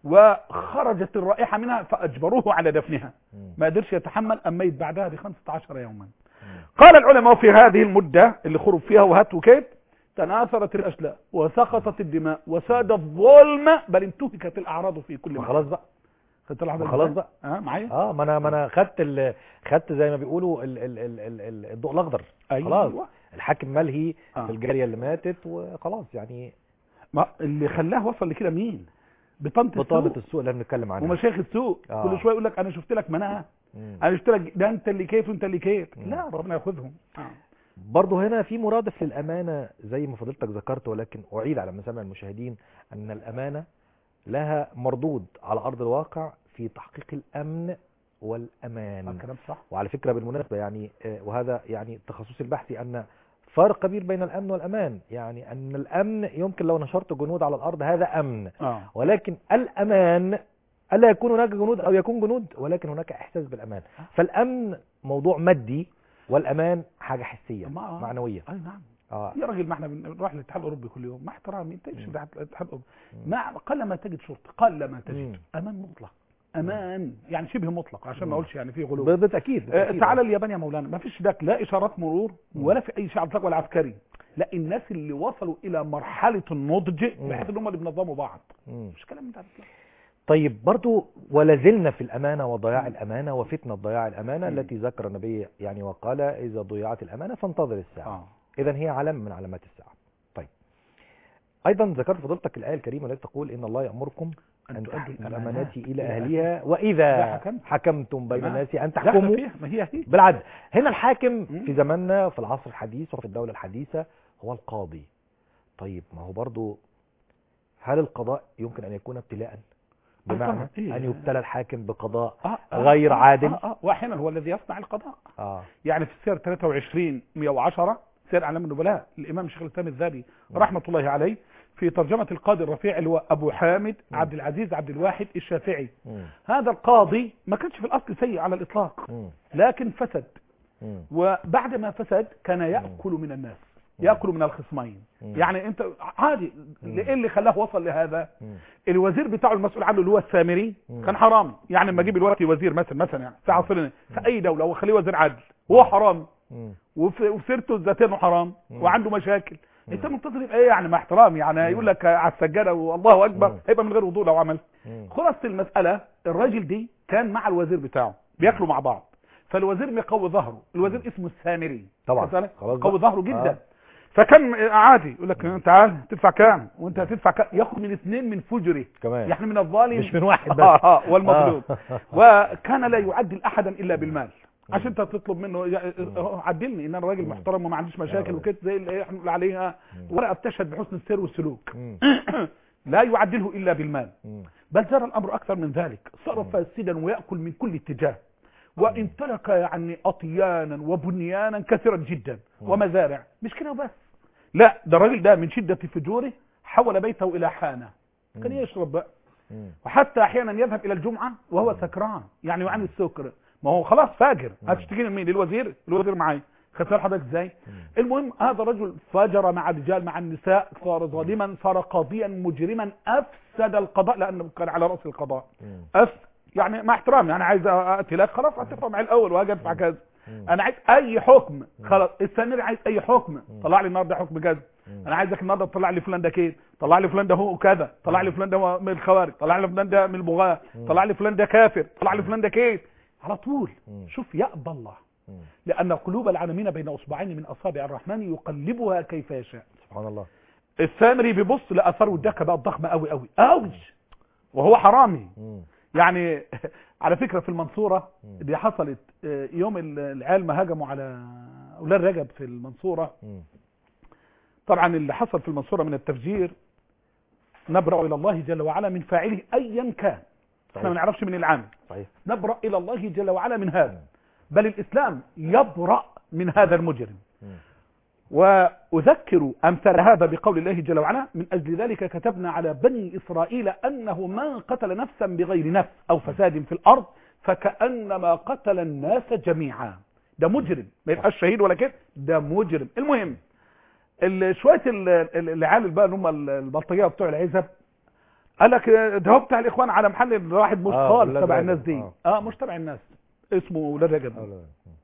وخرجت الرائحة منها فأجبروه على دفنها مم. ما قدرش يتحمل أم ميت بعدها ب 15 يوما قال العلماء في هذه المدة اللي خرج فيها وهات وكيف تناثرت الأشلاء وسقطت الدماء وساد الظلم بل انتهكت الأعراض في كل ما مكان خلاص بقى خدت لحظة ما خلاص إزاي؟ بقى. اه معايا اه ما انا ما انا خدت ال... خدت زي ما بيقولوا ال... ال... ال... ال... ال- الضوء الاخضر أيوة. خلاص الحاكم ملهي آه. في الجاريه اللي ماتت وخلاص يعني ما اللي خلاه وصل لكده مين بطنة بطانه السوق السوق اللي بنتكلم عنها ومشايخ السوق آه. كل شويه يقول لك انا شفت لك مناها مم. انا شفت لك ده انت اللي كيف وانت اللي كيف مم. لا ربنا ياخذهم آه. برضه هنا في مرادف للأمانة زي ما فضلتك ذكرت ولكن أعيد على مسامع المشاهدين أن الأمانة لها مردود على أرض الواقع في تحقيق الأمن والأمان الكلام صح وعلى فكرة بالمناسبة يعني آه، وهذا يعني تخصصي البحثي أن فرق كبير بين الأمن والأمان يعني أن الأمن يمكن لو نشرت جنود على الأرض هذا أمن اه ولكن الأمان ألا يكون هناك جنود أو يكون جنود ولكن هناك إحساس بالأمان فالأمن موضوع مادي والأمان حاجة حسية ما- معنوية اي نعم آه. يا راجل ما احنا بنروح للاتحاد الاوروبي كل يوم مع احترامي انت ايش مم. الاتحاد الاوروبي مم. مع قل ما تجد شرطه قل ما مم. تجد امان مطلق امان يعني شبه مطلق عشان ما مم. اقولش يعني فيه غلو ب- بالتأكيد آه، بالتأكيد. تعالى اليابان يا مولانا ما فيش ذاك لا اشارات مرور مم. ولا في اي شيء عسكري ولا عسكري لا الناس اللي وصلوا الى مرحله النضج مم. بحيث ان هم اللي بينظموا بعض مم. مش كلام ده لا. طيب برضو ولا زلنا في الأمانة وضياع الأمانة وفتنة ضياع الأمانة مم. التي ذكر النبي يعني وقال إذا ضيعت الأمانة فانتظر الساعة اه إذا هي علم من علامات الساعة طيب أيضا ذكرت فضيلتك الآية الكريمة التي تقول إن الله يأمركم أن أن تؤدوا تحكموا الأمانات الأمانات إلى إلى أهلها إذا وإذا حكمتم. حكمتم بين تمام. الناس أن داخل تحكموا فيها ما هي هي بالعدل هنا الحاكم مم. في زماننا في العصر الحديث وفي الدولة الحديثة هو القاضي طيب ما هو برضو هل القضاء يمكن أن يكون ابتلاء بمعنى طبعاً. إيه. أن يبتلى الحاكم بقضاء آه آه غير آه عادل؟ آه آه واحيانا هو الذي يصنع القضاء آه يعني في السير 23 110 سير اعلام النبلاء الامام شيخ الاسلام الذهبي مم. رحمه الله عليه في ترجمه القاضي الرفيع اللي هو ابو حامد مم. عبد العزيز عبد الواحد الشافعي مم. هذا القاضي ما كانش في الاصل سيء على الاطلاق مم. لكن فسد مم. وبعد ما فسد كان ياكل من الناس ياكل من الخصمين مم. يعني انت عادي مم. ايه اللي خلاه وصل لهذا مم. الوزير بتاعه المسؤول عنه اللي هو السامري مم. كان حرامي يعني لما اجيب الوقت وزير مثلا مثلا يعني في عصرنا في اي دوله واخليه وزير عدل وهو حرامي مم. وفي- وسيرته الذاتيه انه حرام مم. وعنده مشاكل مم. انت منتظر يبقى ايه يعني مع احترامي يعني يقول لك على السجاده والله مم. اكبر هيبقى من غير وضوء لو عمل مم. خلاصه المساله الراجل دي كان مع الوزير بتاعه بياكلوا مع بعض فالوزير مقوي ظهره الوزير اسمه السامري طبعا. خد بالك؟ خلاص قوي بقى. ظهره جدا آه. فكان عادي يقول لك تعال تدفع كام وانت هتدفع كام ياخد من اثنين من فجره كمان يعني من الظالم مش من واحد بس آه آه والمظلوم آه. وكان لا يعدل احدا الا بالمال عشان انت تطلب منه يا- اه، عدلني ان انا راجل مم. محترم وما عنديش مشاكل رب. وكده زي اللي احنا بنقول عليها ورقه بتشهد بحسن السير والسلوك مم. لا يعدله الا بالمال مم. بل جرى الامر اكثر من ذلك صار فاسدا وياكل من كل اتجاه وامتلك يعني اطيانا وبنيانا كثيرا جدا ومزارع مش كده وبس لا ده الراجل ده من شده فجوره حول بيته الى حانه كان مم. يشرب بقى مم. وحتى احيانا يذهب الى الجمعه وهو سكران يعني يعاني السكر ما هو خلاص فاجر هتشتكي من مين للوزير الوزير معايا خدت بالك حضرتك ازاي المهم هذا الرجل فجر مع الرجال مع النساء صار ظالما صار قاضيا مجرما افسد القضاء لانه كان على راس القضاء مم. أف يعني مع احترامي انا عايز اتي لك خلاص هتدفع معي الاول وهاجي ادفع كذا انا عايز اي حكم خلاص السامري عايز اي حكم طلع لي النهارده حكم كذا انا عايزك النهارده تطلع لي فلان ده كده طلع لي فلان ده هو كذا طلع لي فلان ده هو من الخوارج طلع لي فلان ده من البغاة طلع لي فلان ده كافر طلع لي فلان ده كده على طول مم. شوف يأبى الله مم. لأن قلوب العالمين بين أصبعين من أصابع الرحمن يقلبها كيف يشاء سبحان الله السامري بيبص لأثار الدكة بقى ضخمة قوي قوي قوي وهو حرامي مم. يعني على فكرة في المنصورة مم. دي حصلت آه، يوم ال- العيال ما هجموا على أولاد رجب في المنصورة مم. طبعا اللي حصل في المنصورة من التفجير نبرأ إلى الله جل وعلا من فاعله أيا كان احنا ما نعرفش من العامل صحيح نبرأ إلى الله جل وعلا من هذا بل الإسلام يبرأ من هذا المجرم مم. وأذكر أمثال هذا بقول الله جل وعلا من أجل ذلك كتبنا على بني إسرائيل أنه من قتل نفسا بغير نفس أو فساد في الأرض فكأنما قتل الناس جميعا ده مجرم ما يبقاش شهيد ولا كده ده مجرم المهم ال- شوية ال- ال- العيال بقى اللي هم ال- البلطجيه بتوع العزب قال لك ده هو بتاع الإخوان على محل واحد مش آه، خالص ولاد تبع رجب. الناس دي آه. اه مش تبع الناس اسمه ولاد رجب أولا.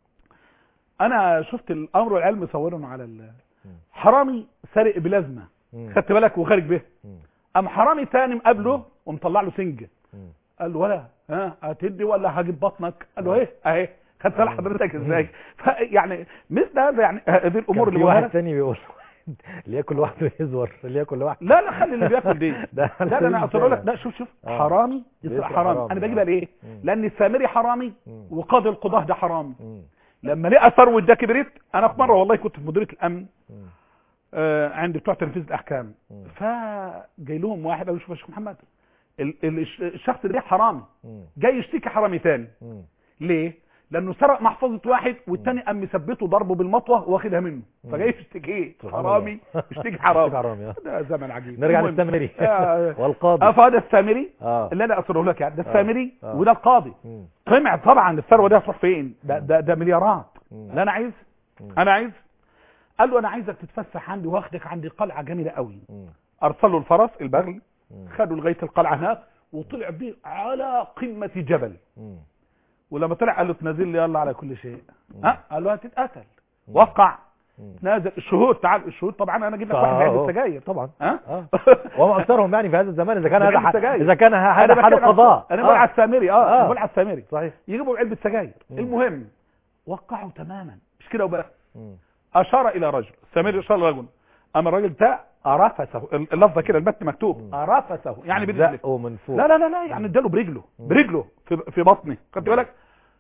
انا شفت الامر والعيال مصورهم على ال- حرامي سارق بلازمه مم. خدت بالك وخارج به مم. قام حرامي تاني مقابله ومطلع له سنجه مم. قال له ولا ها هتدي ولا هجيب بطنك قال له ايه اهي خدت بالك حضرتك ازاي ف- يعني مثل هذا يعني هذه الامور كان اللي في بقولها واحد لك- تاني بيقول اللي ياكل لوحده يزور اللي ياكل لوحده لا لا خلي اللي بياكل دي ده لا لا انا اصل لك لا شوف شوف آه. حرامي يسرق بيسرق حرامي حرامي، انا آه. بجيبها ليه مم. لان السامري حرامي مم. وقاضي القضاه ده حرامي مم. لما لقى ثروه ده كبرت انا في مره والله كنت في مديريه الامن مم. آه، عند بتوع تنفيذ الاحكام مم. فجاي لهم واحد قال له شوف يا شيخ محمد ال- ال- الش- الشخص ده حرامي مم. جاي يشتكي حرامي تاني مم. ليه لانه سرق محفظه واحد والتاني قام مثبته ضربه بالمطوه واخدها منه فجاي يشتكي ايه سبحان حرامي الله. يشتكي حرامي حرامي آه. ده زمن عجيب نرجع المهم، للسامري آه، والقاضي اه فهذا السامري اه اللي انا اصره لك يعني ده السامري آه. وده القاضي مم. طمع طبعا الثروه دي هتروح فين ده ده, ده مليارات مم. لا انا عايز مم. انا عايز قال له انا عايزك تتفسح عندي واخدك عندي قلعه جميله قوي مم. ارسل له الفرس البغل مم. خدوا لغايه القلعه هناك وطلع بيه على قمه جبل مم. ولما طلع قال له تنزل لي يلا على كل شيء مم. ها قال له هتتقتل وقع مم. نازل الشهود تعال الشهود طبعا انا اجيب لك واحد آه، بعد آه. السجاير طبعا ها اه وما اكثرهم يعني في هذا الزمان اذا كان ده هذا علبة ح- سجاير. اذا كان ه- هذا أنا حال بتكلم- القضاء انا بقول على آه. السامري اه آه. أنا بقول على السامري صحيح يجيبوا علبه سجاير مم. المهم وقعوا تماما مش كده وبس مم. اشار الى رجل السامري اشار لرجل اما الراجل ده ارفسه اللفظه كده المتن مكتوب مم. ارفسه يعني برجله زقه من فوق لا لا لا لا يعني اداله برجله مم. برجله في في بطنه خدت بالك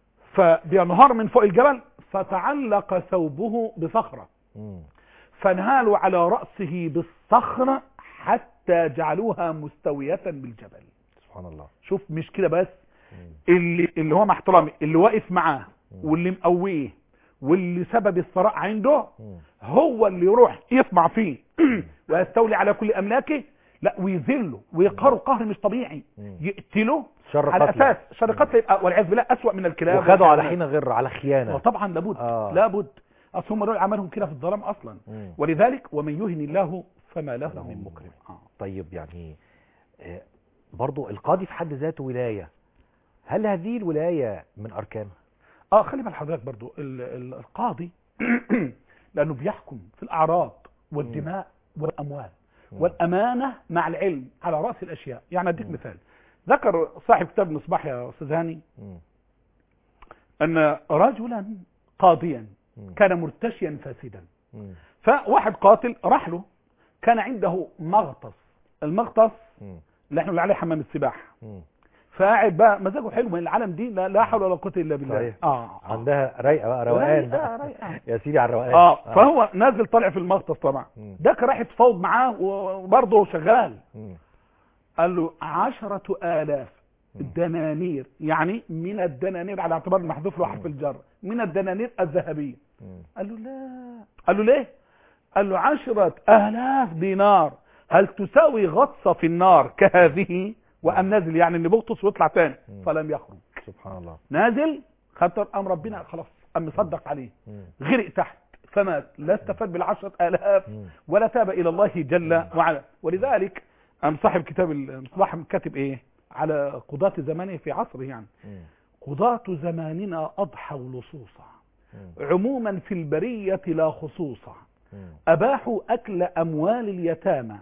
فبينهار من فوق الجبل فتعلق ثوبه بصخره مم. فانهالوا على راسه بالصخره حتى جعلوها مستويه بالجبل سبحان الله شوف مش كده بس مم. اللي اللي هو مع احترامي اللي واقف معاه مم. واللي مقويه واللي سبب الثراء عنده مم. هو اللي يروح يطمع فيه ويستولي على كل املاكه لا ويذله ويقهره قهر مش طبيعي مم. يقتله شر على قتله. اساس شر قتل يبقى والعياذ بالله اسوأ من الكلاب وخدوا على والحيوانات. حين غير على خيانه وطبعا لابد آه. لابد اصل هم دول عملهم كده في الظلام اصلا مم. ولذلك ومن يهن الله فما له له من من مكرم آه. طيب يعني آه، برضو القاضي في حد ذاته ولاية هل هذه الولاية من أركان اه خلي بال حضرتك برضو ال- ال- القاضي لانه بيحكم في الاعراض والدماء والاموال مم. والامانه مع العلم على راس الاشياء يعني اديك مثال ذكر صاحب كتاب مصباح يا استاذ هاني مم. ان رجلا قاضيا مم. كان مرتشيا فاسدا مم. فواحد قاتل راح له كان عنده مغطس المغطس مم. اللي احنا بنقول عليه حمام السباحه مم. فقاعد بقى مزاجه حلو من العالم دي لا, لا حول ولا قوه الا بالله صحيح. اه آه. عندها رايقه بقى روقان رايقة، بقى رايقة. يا سيدي على الروقان اه فهو نازل طالع في المغطس طبعا مم. ده كان رايح يتفاوض معاه وبرضه شغال مم. قال له عشرة آلاف دنانير يعني من الدنانير على اعتبار المحذوف له حرف الجر من الدنانير الذهبية مم. قال له لا قال له ليه قال له عشرة آلاف دينار هل تساوي غطسة في النار كهذه وأم نازل يعني اللي بغطس ويطلع تاني مم. فلم يخرج سبحان الله نازل خطر أم ربنا خلاص أم مصدق عليه مم. غرق تحت فمات لا استفاد بالعشرة آلاف مم. ولا تاب إلى الله جل وعلا ولذلك أم صاحب كتاب المصباح كاتب إيه على قضاة زمانه في عصره يعني مم. قضاة زماننا أضحوا لصوصا مم. عموما في البرية لا خصوصا مم. أباحوا أكل أموال اليتامى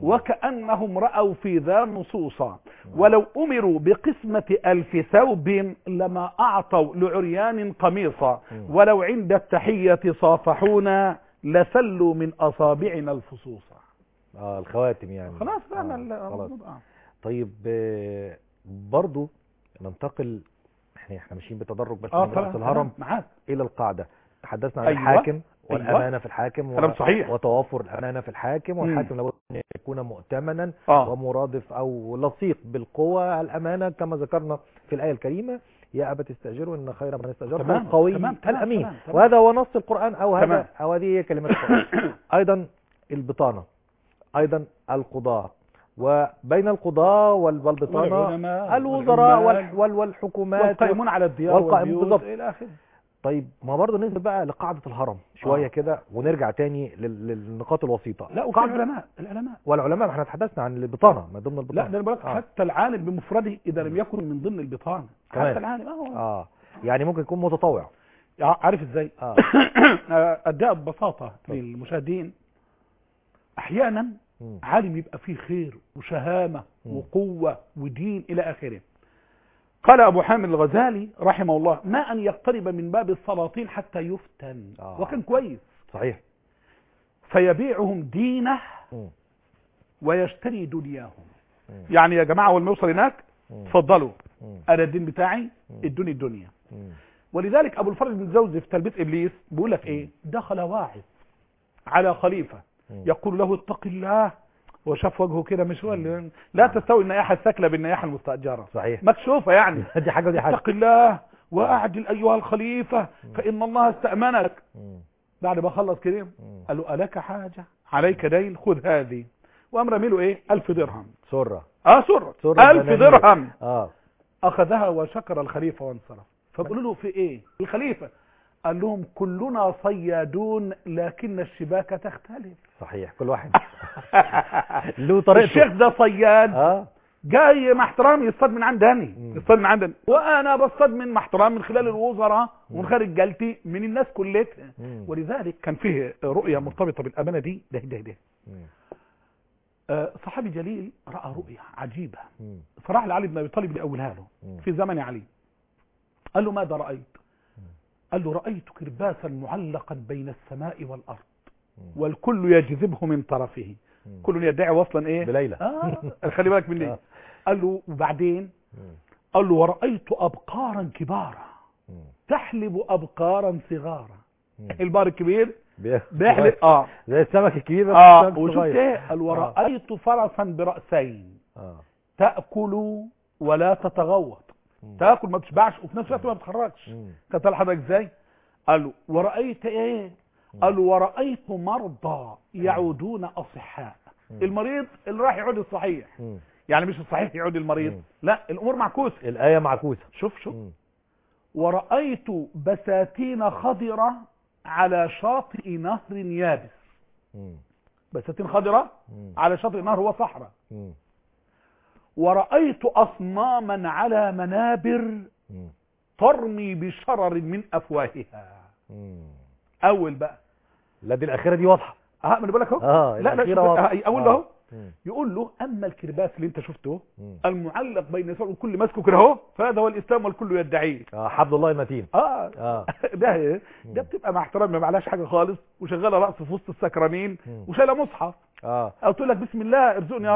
وكأنهم رأوا في ذا نصوصا ولو أمروا بقسمة ألف ثوب لما أعطوا لعريان قميصا ولو عند التحية صافحونا لسلوا من أصابعنا الفصوصا اه الخواتم يعني خلاص بقى آه. ما ال- خلاص آه. طيب آه، برضو ننتقل احنا احنا ماشيين بتدرج بس اه من طبعا رأس الهرم معاك الى القاعده تحدثنا عن أيوة. الحاكم أيوة. والامانه في الحاكم كلام صحيح. وتوافر الامانه في الحاكم مم. والحاكم لابد ان يكون مؤتمنا اه ومرادف او لصيق بالقوة الامانه كما ذكرنا في الايه الكريمه يا ابت استاجروا ان خير من استاجرت تمام، القوي تمام، تمام، الامين تمام، تمام. وهذا هو نص القران او هذا تمام. او هذه هي كلمات القران ايضا البطانه ايضا القضاه وبين القضاه وال- والبطانه والعلماء الوزراء والعمال وال- وال- والحكومات والقائمون على الديار والقائمون والبيوت بالضبط. الى اخره طيب ما برضه ننزل بقى لقاعده الهرم شويه آه. كده ونرجع تاني لل- للنقاط الوسيطه لا وفي قاعدة- العلماء العلماء والعلماء ما احنا تحدثنا عن البطانه ما ضمن البطانه لا ده انا بقول لك آه. حتى العالم بمفرده اذا لم يكن من ضمن البطانه كمان. حتى العالم اه اه يعني ممكن يكون متطوع عارف ازاي اه اديها ببساطه للمشاهدين احيانا مم. عالم يبقى فيه خير وشهامه مم. وقوه ودين الى اخره قال ابو حامد الغزالي رحمه الله ما ان يقترب من باب السلاطين حتى يفتن آه. وكان كويس صحيح فيبيعهم دينه مم. ويشتري دنياهم مم. يعني يا جماعه اول ما يوصل هناك مم. اتفضلوا مم. انا الدين بتاعي مم. ادوني الدنيا مم. ولذلك ابو الفرج بن زوزي في تلبيس ابليس بيقول لك ايه دخل واعظ على خليفه مم. يقول له اتق الله وشاف وجهه كده مش هو اللي لا تستوي النياحه الثكلى بالنياحه المستاجره صحيح مكشوفه يعني دي حاجه ودي حاجه اتق الله واعدل ايها الخليفه فان الله استامنك مم. بعد ما خلص كده مم. قال له الك حاجه عليك دين خذ هذه وقام رامي له ايه 1000 درهم سره اه سر سرة 1000 دنانير. درهم اه اخذها وشكر الخليفه وانصرف فبيقولوا له في ايه الخليفه قال لهم كلنا صيادون لكن الشباك تختلف صحيح كل واحد له طريقته الشيخ ده صياد اه جاي مع احترامي يصطاد من عندني مم. يصطاد من عندني وانا بصطاد من مع احترامي من خلال الوزراء ومن خارج جالتي من الناس كلتها مم. ولذلك كان فيه رؤيه مرتبطه بالامانه دي ده ده ده مم. آه، صحابي جليل راى رؤيه عجيبه مم. فراح لعلي بن ابي طالب لاولها له مم. في زمن علي قال له ماذا رايت قال له رايت كرباسا معلقا بين السماء والارض مم. والكل يجذبه من طرفه مم. كل يدعي وصلا ايه بليلى اه خلي بالك مني آه. قال له وبعدين مم. قال له ورأيت أبقارا كبارا مم. تحلب أبقارا صغارا مم. البار الكبير بي- بيحلب اه زي السمك الكبير بس اه السمك وشفت الصغير. ايه قال ورأيت فرسا برأسين اه تأكل ولا تتغوط مم. تاكل ما تشبعش وفي نفس الوقت ما بتخرجش مم. كانت حضرتك ازاي قال له ورأيت ايه قال له ورأيت مرضى يعودون أصحاء مم. المريض اللي راح يعود الصحيح مم. يعني مش الصحيح يعود المريض مم. لا الامور معكوسه الآية معكوسة شوف شوف مم. ورأيت بساتين خضرة على شاطئ نهر يابس مم. بساتين خضرة مم. على شاطئ نهر هو صحراء مم. ورأيت أصناما على منابر مم. ترمي بشرر من أفواهها مم. أول بقى لا دي الأخيرة دي واضحة اه من بالك اهو اه لا لا الأخيرة شوف- واضحة آه، أول له اهو مم. يقول له أما الكرباس اللي أنت شفته مم. المعلق بين يسار والكل ماسكه كده اهو فهذا هو الإسلام والكل يدعيه اه حبل الله المتين اه اه ده ايه ده بتبقى مع احترام ما معلاش حاجه خالص وشغاله رقص في وسط السكرانين مم. وشايله مصحف اه او تقول لك بسم الله ارزقني يا رب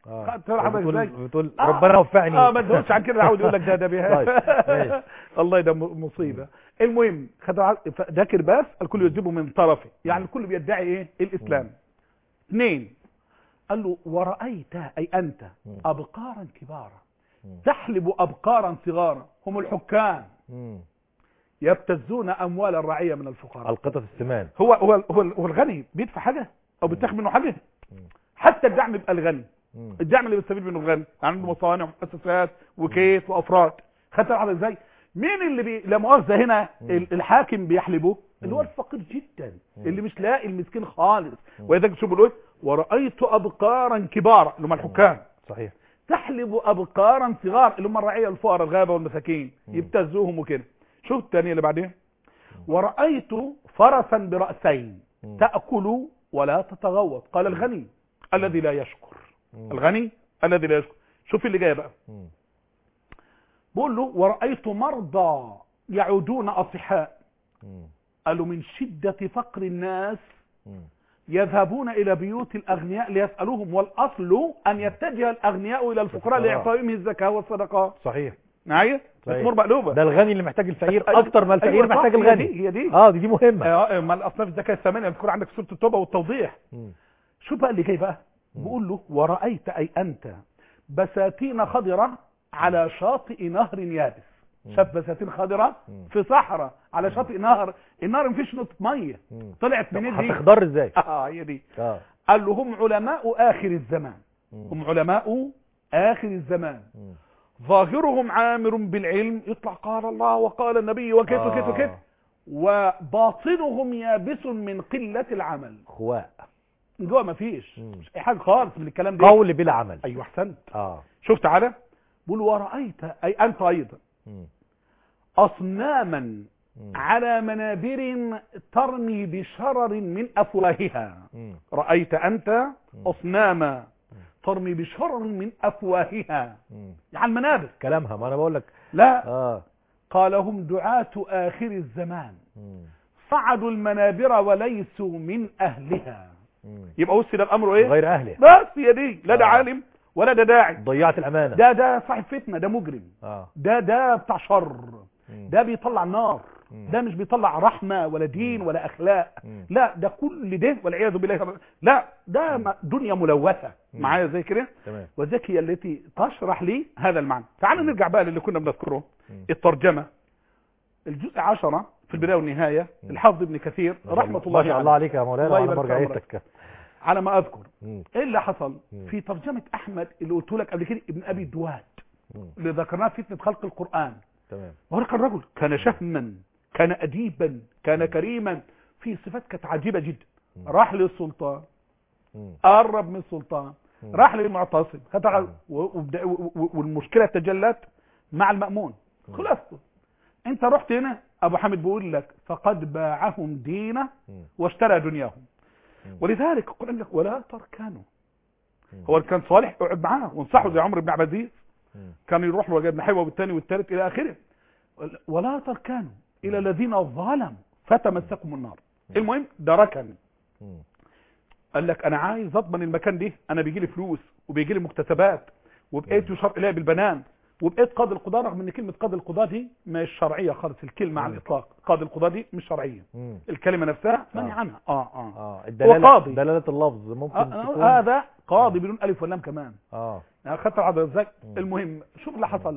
اه خدت بالك حضرتك بتقول, ازاي؟ بتقول آه. ربنا وفقني اه ما تقولش عن كده عاود يقول لك ده ده طيب، بها ماشي. الله ده م- مصيبه المهم خد ع- ف- ده كرباس الكل يجيبه من طرفه يعني الكل بيدعي ايه الاسلام اثنين قال له ورأيت اي انت مم. ابقارا كبارا مم. تحلب ابقارا صغارا هم الحكام مم. يبتزون اموال الرعيه من الفقراء القطط السمان هو هو هو هو الغني بيدفع حاجه او بيتاخد منه حاجه حتى الدعم يبقى الغني مم. الدعم اللي بيستفيد منه الغني عنده مصانع ومؤسسات وكيس وافراد خدت بالك ازاي مين اللي بي... لا مؤاخذه هنا ال- الحاكم بيحلبه اللي هو الفقير جدا اللي مش لاقي المسكين خالص ولذلك شوفوا بيقول ايه ورايت ابقارا كبارا اللي هم الحكام صحيح تحلب ابقارا صغار اللي هم الرعيه الفقراء الغابه والمساكين يبتزوهم وكده شوف الثانيه اللي بعدين ورأيت فرسا برأسين مم. تأكل ولا تتغوط قال الغني الذي لا يشكر مم. الغني الذي لا يشكر شوف اللي جاي بقى مم. بقول له ورأيت مرضى يعودون أصحاء مم. قالوا من شدة فقر الناس مم. يذهبون إلى بيوت الأغنياء ليسألوهم والأصل أن يتجه الأغنياء إلى الفقراء الفقراء. لإعطائهم الزكاة والصدقات صحيح معايا صحيح. الأمور مقلوبة ده الغني اللي محتاج الفقير أيوة. اكتر ما الفقير أيوة صح، محتاج هي الغني دي- هي دي. اه دي دي مهمه اه ما الاصناف الزكاه الثمانيه بتكون عندك سوره التوبه والتوضيح مم. شو بقى اللي جاي بقى بقول له ورأيت أي أنت بساتين خضرة على شاطئ نهر يابس شاف بساتين خضرة مم. في صحراء على شاطئ نهر النهر مفيش نقطة مية مم. طلعت منين دي هتخضر ازاي اه هي دي اه قال له هم علماء آخر الزمان مم. هم علماء آخر الزمان مم. ظاهرهم عامر بالعلم يطلع قال الله وقال النبي وكيف آه. وكيف وكيف وباطنهم يابس من قلة العمل خواء جوه مفيش مم. مش اي حاجه خالص من الكلام ده قول بلا عمل ايوه احسنت اه شوف تعالى بقول ورأيت اي انت ايضا مم. اصناما مم. على منابر ترمي بشرر من افواهها مم. رأيت انت اصناما ترمي بشرر من افواهها مم. على المنابر كلامها ما انا بقول لك لا اه قال هم دعاة اخر الزمان مم. صعدوا المنابر وليسوا من اهلها مم. يبقى وصل الامر ايه غير اهله بس هي دي لا ده آه. عالم ولا ده داعي ضيعت الامانه ده ده صاحب فتنه ده مجرم اه ده ده بتاع شر مم. ده بيطلع نار مم. ده مش بيطلع رحمه ولا دين ولا اخلاق مم. لا ده كل ده والعياذ بالله لا ده م- دنيا ملوثه معايا زي كده تمام وذلك هي التي تشرح لي هذا المعنى تعالوا نرجع بقى للي كنا بنذكره مم. الترجمه الجزء عشرة في البدايه والنهايه الحافظ ابن كثير ما شاء رحمه الله الله ما شاء الله عليه عليك يا مولانا الله وانا يبارك في مرجعيتك على ما اذكر مم. ايه اللي حصل مم. في ترجمه احمد اللي قلت لك قبل كده ابن ابي دواد مم. اللي ذكرناه في فتنه خلق القران تمام وهو كان رجل كان شهما كان أديبا كان كريما في صفات كانت عجيبة جدا راح للسلطان مم. قرب من السلطان مم. راح للمعتصم خد على- مم. و- وبدأ- و- و- والمشكلة تجلت مع المأمون خلاص انت رحت هنا ابو حامد بيقول لك فقد باعهم دينه مم. واشترى دنياهم مم. ولذلك يقول لك ولا تركنوا مم. هو كان صالح يقعد معاه وانصحه زي عمرو بن عبد العزيز مم. كان يروح له وجاب حيوه والثاني والثالث الى اخره ولا تركنوا الى الذين ظلموا فتمسكم النار المهم ده ركن مم. قال لك انا عايز اضمن المكان ده انا بيجي لي فلوس وبيجي لي مكتسبات وبقيت يشار الي بالبنان وبقيت قاضي القضاء رغم ان كلمه قاضي القضاء دي مش شرعيه خالص الكلمه على الاطلاق قاضي القضاء دي مش شرعيه مم. الكلمه نفسها منهي آه. عنها اه اه, اه الدلاله قاضي. دلاله اللفظ ممكن آه تكون آه هذا قاضي بدون الف ولام كمان اه يعني خدت العضله ازاي مم. المهم شوف اللي حصل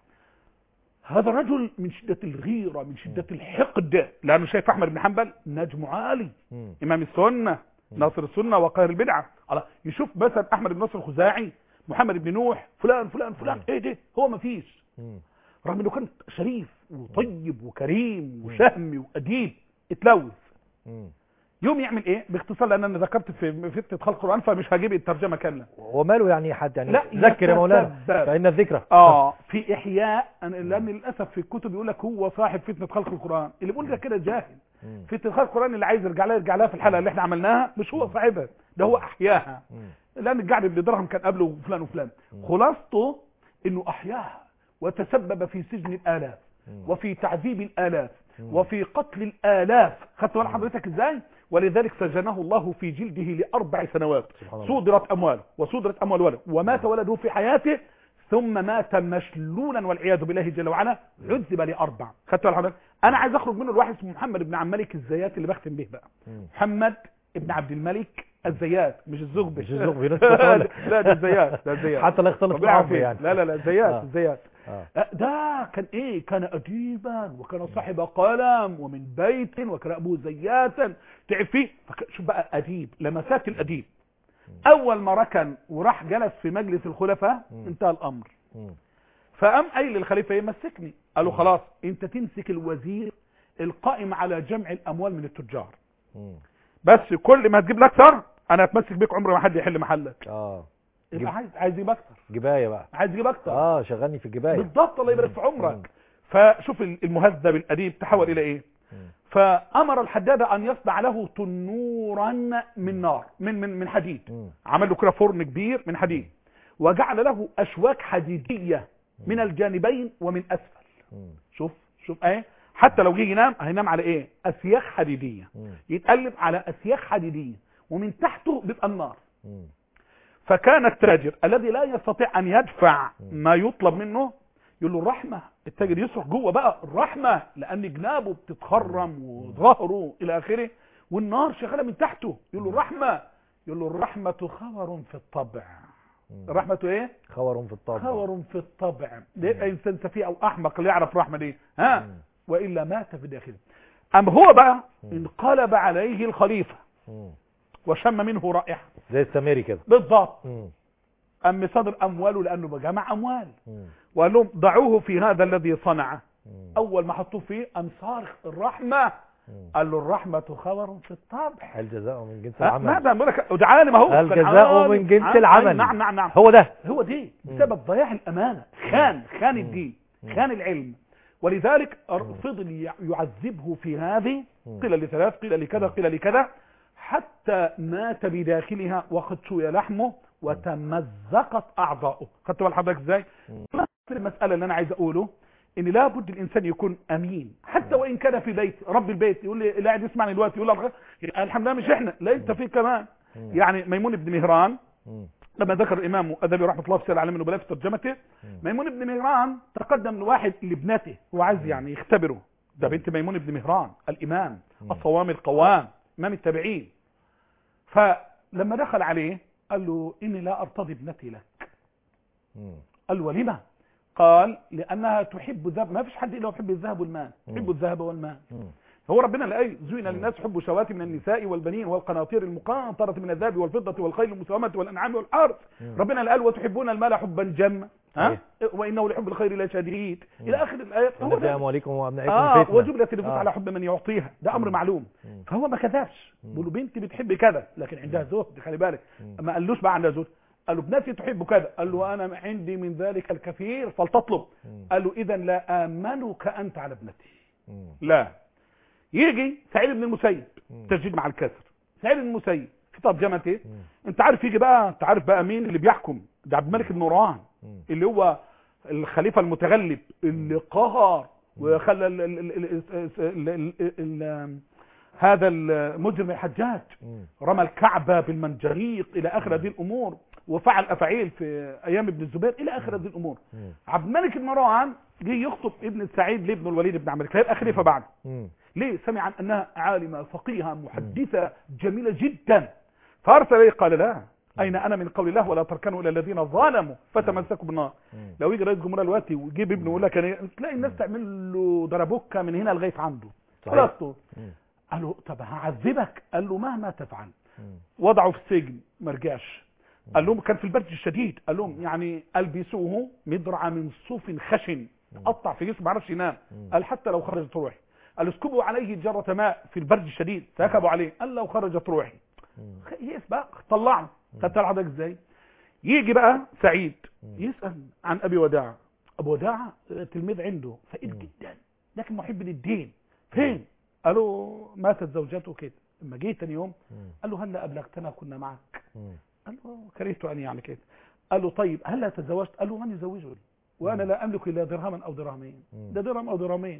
هذا الرجل من شدة الغيرة من شدة الحقد لأنه شايف أحمد بن حنبل نجم عالي مم. إمام السنة ناصر السنة وقاهر البدعة على يشوف مثلا أحمد بن نصر الخزاعي محمد بن نوح فلان فلان فلان مم. إيه ده هو ما فيش مم. رغم إنه كان شريف وطيب وكريم وشهمي وأديب اتلوث مم. يوم يعمل ايه باختصار لان انا ذكرت في فتنه خلق القران فمش هجيب الترجمه كامله وماله يعني حد يعني لا، ذكر يا مولانا يتسبب. فإن الذكرى اه في احياء أنا- لان للاسف في الكتب يقول لك هو صاحب فتنه خلق القران اللي بيقول لك كده جاهل مم. فتنه خلق القران اللي عايز يرجع لها يرجع لها في الحلقه اللي احنا عملناها مش هو صاحبها ده هو احياها مم. لان الجعد بن درهم كان قبله وفلان وفلان خلاصته انه احياها وتسبب في سجن الالاف مم. وفي تعذيب الالاف مم. وفي قتل الالاف خدت بال حضرتك ازاي ولذلك سجنه الله في جلده لأربع سنوات سبحان الله. صودرت أمواله وصودرت أموال ولده ومات ولده في حياته ثم مات مشلولا والعياذ بالله جل وعلا عذب لأربع خدت بالك حضرتك؟ أنا عايز أخرج منه الواحد اسمه محمد بن عبد الملك الزيات اللي بختم به بقى مم. محمد ابن عبد الملك الزيات مش الزغبي مش الزغبي، ناس بتقول. لا ده الزيات ده الزيات حتى لا يختلط ربنا يعافيك. العرب يعني لا لا لا الزيات آه. الزيات آه. آه، ده كان ايه كان اديبا وكان صاحب قلم ومن بيت وكان ابوه زياتا تعب فيه فك- شوف بقى اديب لمسات الاديب اول ما ركن وراح جلس في مجلس الخلفاء مم. انتهى الامر مم. فقام قايل للخليفه ايه مسكني قال له خلاص انت تمسك الوزير القائم على جمع الاموال من التجار مم. بس كل ما تجيب لك اكتر انا هتمسك بيك عمر ما حد يحل محلك اه يبقى جيب. عايز عايز يجيب اكتر جبايه بقى عايز يجيب اكتر اه شغلني في الجبايه بالضبط الله يبارك في مم. عمرك فشوف المهذب الاديب تحول الى ايه مم. فامر الحداد ان يصنع له تنورا من نار من من من حديد مم. عمل له كده فرن كبير من حديد وجعل له اشواك حديديه من الجانبين ومن اسفل مم. شوف شوف ايه حتى لو جه ينام هينام على ايه اسياخ حديديه مم. يتقلب على اسياخ حديديه ومن تحته بيبقى النار مم. فكان التاجر الذي لا يستطيع ان يدفع ما يطلب منه يقول له الرحمة التاجر يصرخ جوه بقى الرحمة لان جنابه بتتخرم وظهره الى اخره والنار شغالة من تحته يقول له الرحمة يقول له الرحمة خور في الطبع مم. الرحمة ايه خور في الطبع خور في الطبع ليه انسان سفيه او احمق اللي يعرف رحمة دي ها مم. والا مات في داخله ام هو بقى مم. انقلب عليه الخليفة مم. وشم منه رائحة زي السامري كده بالضبط مم. أم صدر أمواله لأنه جمع أموال مم. وقال لهم ضعوه في هذا الذي صنعه مم. أول ما حطوه فيه أم صارخ الرحمة مم. قال له الرحمة خبر في الطبع هل جزاء من جنس ها، العمل ماذا بقول لك ده عالم اهو هل كان جزاء عالم. من جنس عالم. العمل نعم نعم نعم هو ده هو دي مم. بسبب ضياع الأمانة خان خان مم. الدين مم. خان العلم ولذلك مم. فضل يع- يعذبه في هذه مم. قيل لثلاث قيل لكذا قيل لكذا حتى مات بداخلها وقد شوي لحمه وتمزقت أعضاؤه خدت بال حضرتك ازاي؟ مم. المسألة اللي أنا عايز أقوله إن لابد الإنسان يكون أمين حتى وإن كان في بيت رب البيت يقول لي اللي قاعد يسمعني دلوقتي يقول لي الحمد لله مش إحنا لا أنت في كمان مم. يعني ميمون بن مهران مم. لما ذكر الإمام أدبي رحمة الله في سير العالم النبلاء في ترجمته مم. ميمون بن مهران تقدم لواحد لابنته هو عايز يعني يختبره ده بنت ميمون بن مهران الإمام مم. الصوام القوام إمام التابعين فلما دخل عليه قال له إني لا أرتضي ابنتي لك مم. قال له ولما قال لأنها تحب الذهب ما فيش حد إلا يحب الذهب والمال مم. تحب الذهب والمال مم. هو ربنا اللي قال زين للناس حب الشهوات من النساء والبنين والقناطير المقنطرة من الذهب والفضة والخيل المسومة والأنعام والحرث مم. ربنا اللي قال وتحبون المال حبا جما ها صحيح. وإنه لحب الخير لشديد مم. إلى آخر الآيات إن هو في ده أموالكم وأبنائكم آه فتنة وجبلت النفوس آه. على حب من يعطيها ده أمر مم. معلوم مم. فهو ما كذبش مم. بيقول له بنتي بتحب كذا لكن عندها زهد خلي بالك مم. ما قالوش بقى عندها زهد قال له ابنتي تحب كذا قال له انا عندي من ذلك الكثير فلتطلب مم. قال له اذا لا امنك انت على ابنتي مم. لا يجي سعيد بن المسيب مم. تسجيل مع الكسر سعيد بن المسيب في ترجمه ايه مم. انت عارف يجي بقى انت عارف بقى مين اللي بيحكم ده عبد الملك النوران مم. اللي هو الخليفه المتغلب اللي قهر وخلى ال ال ال ال ال ال ال هذا المجرم الحجاج مم. رمى الكعبة بالمنجنيق إلى آخر هذه الأمور وفعل أفعيل في أيام ابن الزبير إلى آخر هذه الأمور مم. عبد الملك المروان جه يخطب ابن سعيد لابن الوليد بن عبد الملك هيبقى خليفة بعد مم. ليه سمع عن أنها عالمة فقيهة محدثة جميلة جدا فأرسل إليه قال لا أين أنا من قول الله ولا تركنوا إلى الذين ظلموا فتمسكوا بالنار مم. لو يجي رئيس جمهورية دلوقتي ويجيب ابنه يقول لك أنا تلاقي الناس تعمل له دربوكة من هنا لغاية عنده صحيح. خلاص طول. مم. قال له طب هعذبك قال له مهما تفعل مم. وضعه في السجن ما رجعش قال لهم كان في البرد الشديد قال لهم يعني البسوه مدرعه من صوف خشن قطع في جسمه ما عرفش ينام مم. قال حتى لو خرجت روحي قال اسكبوا عليه جرة ماء في البرد الشديد فكبوا عليه قال لو خرجت روحي مم. يس بقى طلعه خدت حضرتك ازاي يجي بقى سعيد مم. يسأل عن ابي وداع ابو وداع تلميذ عنده فقير مم. جدا لكن محب للدين فين قالوا ماتت زوجته كده لما جه تاني يوم مم. قال له هلا ابلغتنا كنا معك مم. قال له كرهت ان يعني كده قال له طيب هلا تزوجت قال له من يزوجني وانا لا املك الا درهما او درهمين مم. ده درهم او درهمين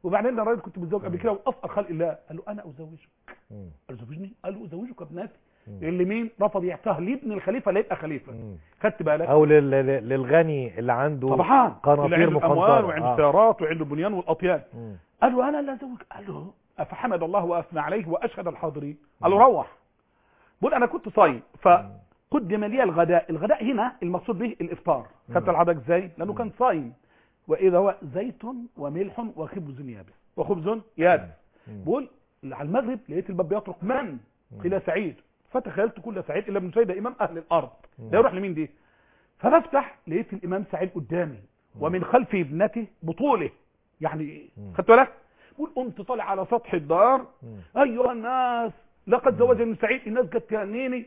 وبعدين ده راجل كنت متزوج قبل كده وافقر خلق الله قال له انا ازوجك مم. قال له زوجني قال له ازوجك ابنتي مم. اللي مين رفض يعطيها لابن الخليفه لا يبقى خليفه مم. خدت بالك او لل- لل- للغني اللي عنده طبعا اللي قناطير عنده الاموال مقنطره وعنده آه. السيارات وعنده البنيان والاطيان مم. قال له انا لا ازوج قال له فحمد الله واثنى عليه واشهد الحاضرين قال له روح بقول انا كنت صايم فقدم لي الغداء الغداء هنا المقصود به الافطار خدت مم. الحضرتك ازاي لانه كان صايم واذا هو زيت وملح وخبز يابس وخبز يابس مم. بقول على المغرب لقيت الباب بيطرق من الى سعيد فتخيلت كل سعيد الا ابن سيد امام اهل الارض ده يروح لمين دي فبفتح لقيت الامام سعيد قدامي ومن خلف ابنته بطوله يعني مم. خدت بالك بقول قمت طالع على سطح الدار مم. ايها الناس لقد زوجني سعيد الناس قد تهنيني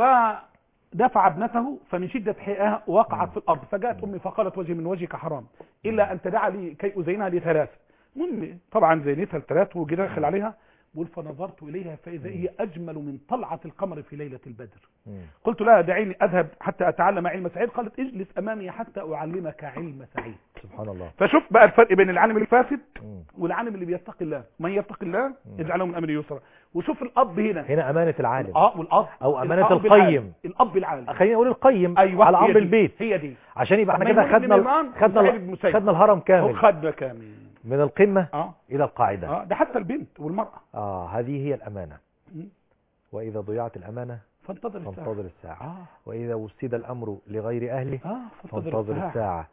ودفع ابنته فمن شدة حيئها وقعت في الأرض فجاءت أمي فقالت وجهي من وجهك حرام إلا أن تدع لي كي أزينها لثلاث المهم طبعا زينتها لثلاث وجي داخل عليها بقول فنظرت إليها فإذا هي أجمل من طلعة القمر في ليلة البدر مم. قلت لها دعيني أذهب حتى أتعلم علم سعيد قالت اجلس أمامي حتى أعلمك علم سعيد سبحان الله فشوف بقى الفرق بين العالم الفاسد مم. والعالم اللي بيتقي الله من يتقي الله يجعله من امره يسرا وشوف الاب هنا هنا امانه العالم اه والاب أو أمانة الأب القيم. العالم. الاب العالم خلينا نقول القيم ايوه على هي امر دي. البيت هي دي عشان يبقى احنا طب كده ميمون بن خدنا مهران خدنا وسعيد بن مسيب. خدنا الهرم كامل خدنا كامل من القمه اه الى القاعده اه ده حتى البنت والمراه اه هذه هي الامانه مم. واذا ضيعت الامانه فانتظر الساعه فانتظر الساعه اه واذا وسد الامر لغير اهله اه فانتظر فانتظر الساعه الساعه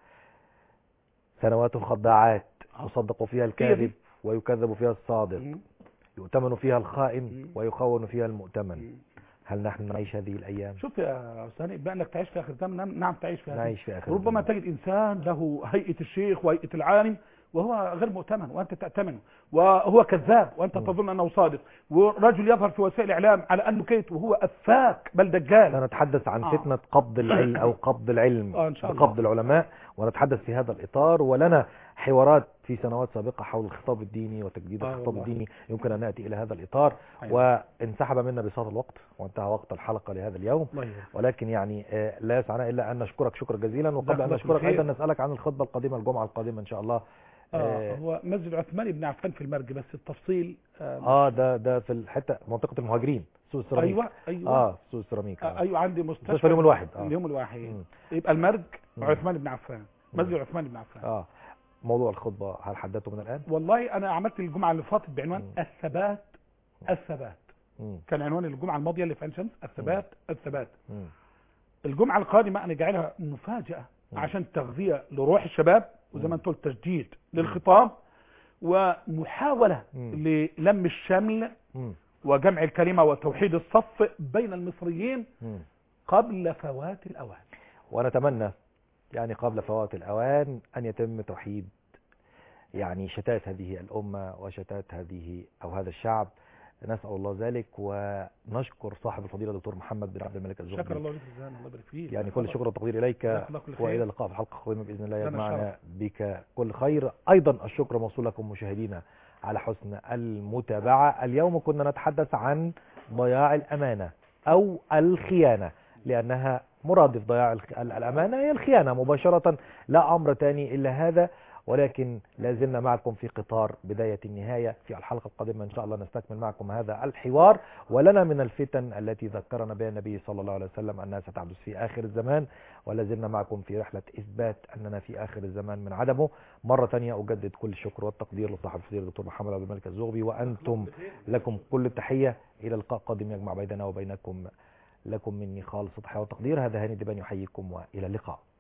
سنوات خداعات آه. يصدق فيها هي الكاذب دي. ويكذب فيها الصادق مم. يؤتمن فيها الخائن مم. ويخون فيها المؤتمن مم. هل نحن نعيش هذه الايام شوف يا استاذ بقى انك تعيش في اخر زمن نعم- نعم تعيش في اخر نعيش في اخر ربما الزمان. تجد انسان له هيئه الشيخ وهيئه العالم وهو غير مؤتمن وانت تأتمنه وهو كذاب وانت مم. تظن انه صادق ورجل يظهر في وسائل الاعلام على انه كيت وهو افاك بل دجال سنتحدث عن آه. فتنة قبض العلم أو قبض العلم آه، إن شاء الله. بقبض العلماء ونتحدث في هذا الإطار ولنا حوارات في سنوات سابقة حول الخطاب الديني وتجديد آه، الخطاب والله. الديني يمكن أن نأتي إلى هذا الإطار أيوة. وانسحب منا بساط الوقت وانتهى وقت الحلقة لهذا اليوم الله يبارك. ولكن يعني آه، لا يسعنا إلا أن نشكرك شكرا جزيلا وقبل جزاك أن الله نشكرك خير. أيضا نسألك عن الخطبة القادمة الجمعة القادمة إن شاء الله آه آه، هو مسجد عثمان بن عفان في المرج بس التفصيل آه اه ده ده في الحتة منطقة المهاجرين سوق السيراميك ايوه ايوه اه سوق السيراميك آه آه. ايوه عندي مستشفى مستشفى اليوم الواحد اه اليوم الواحد مم. يبقى المرج مم. عثمان بن عفان مسجد عثمان بن عفان اه موضوع الخطبة هل حددته من الآن؟ والله انا عملت الجمعه اللي فاتت بعنوان مم. الثبات الثبات مم. كان عنوان الجمعه الماضيه اللي في عين شمس الثبات الثبات مم. الجمعه القادمه انا جاعلها مفاجاه مم. عشان تغذيه لروح الشباب وزي ما انت قلت تجديد للخطاب ومحاوله مم. للم الشمل مم. وجمع الكلمه وتوحيد الصف بين المصريين مم. قبل فوات الاوان ونتمنى يعني قبل فوات الأوان أن يتم توحيد يعني شتات هذه الأمة وشتات هذه أو هذا الشعب نسأل الله ذلك ونشكر صاحب الفضيلة دكتور محمد بن عبد الملك شكر الزهري الله لك جزانا الله يبارك فيك يعني كل شكر والتقدير إليك جزاك الله كل خير. وإلى اللقاء في حلقة قادمة بإذن الله لنا يجمعنا الشرف. بك كل خير أيضا الشكر موصول لكم مشاهدينا على حسن المتابعة اليوم كنا نتحدث عن ضياع الأمانة أو الخيانة لأنها مرادف ضياع الخ- ال- الأمانة هي الخيانة مباشرة لا أمر تاني إلا هذا ولكن لازلنا معكم في قطار بداية النهاية في الحلقة القادمة إن شاء الله نستكمل معكم هذا الحوار ولنا من الفتن التي ذكرنا بها النبي صلى الله عليه وسلم أنها ستحدث في آخر الزمان ولازلنا معكم في رحلة إثبات أننا في آخر الزمان من عدمه مرة تانية أجدد كل الشكر والتقدير لصاحب الفضيلة الدكتور محمد عبد الملك الزغبي وأنتم لكم كل التحية إلى لقاء قادم يجمع بيننا وبينكم لكم مني خالص التحية والتقدير هذا هاني دبان يحييكم وإلى اللقاء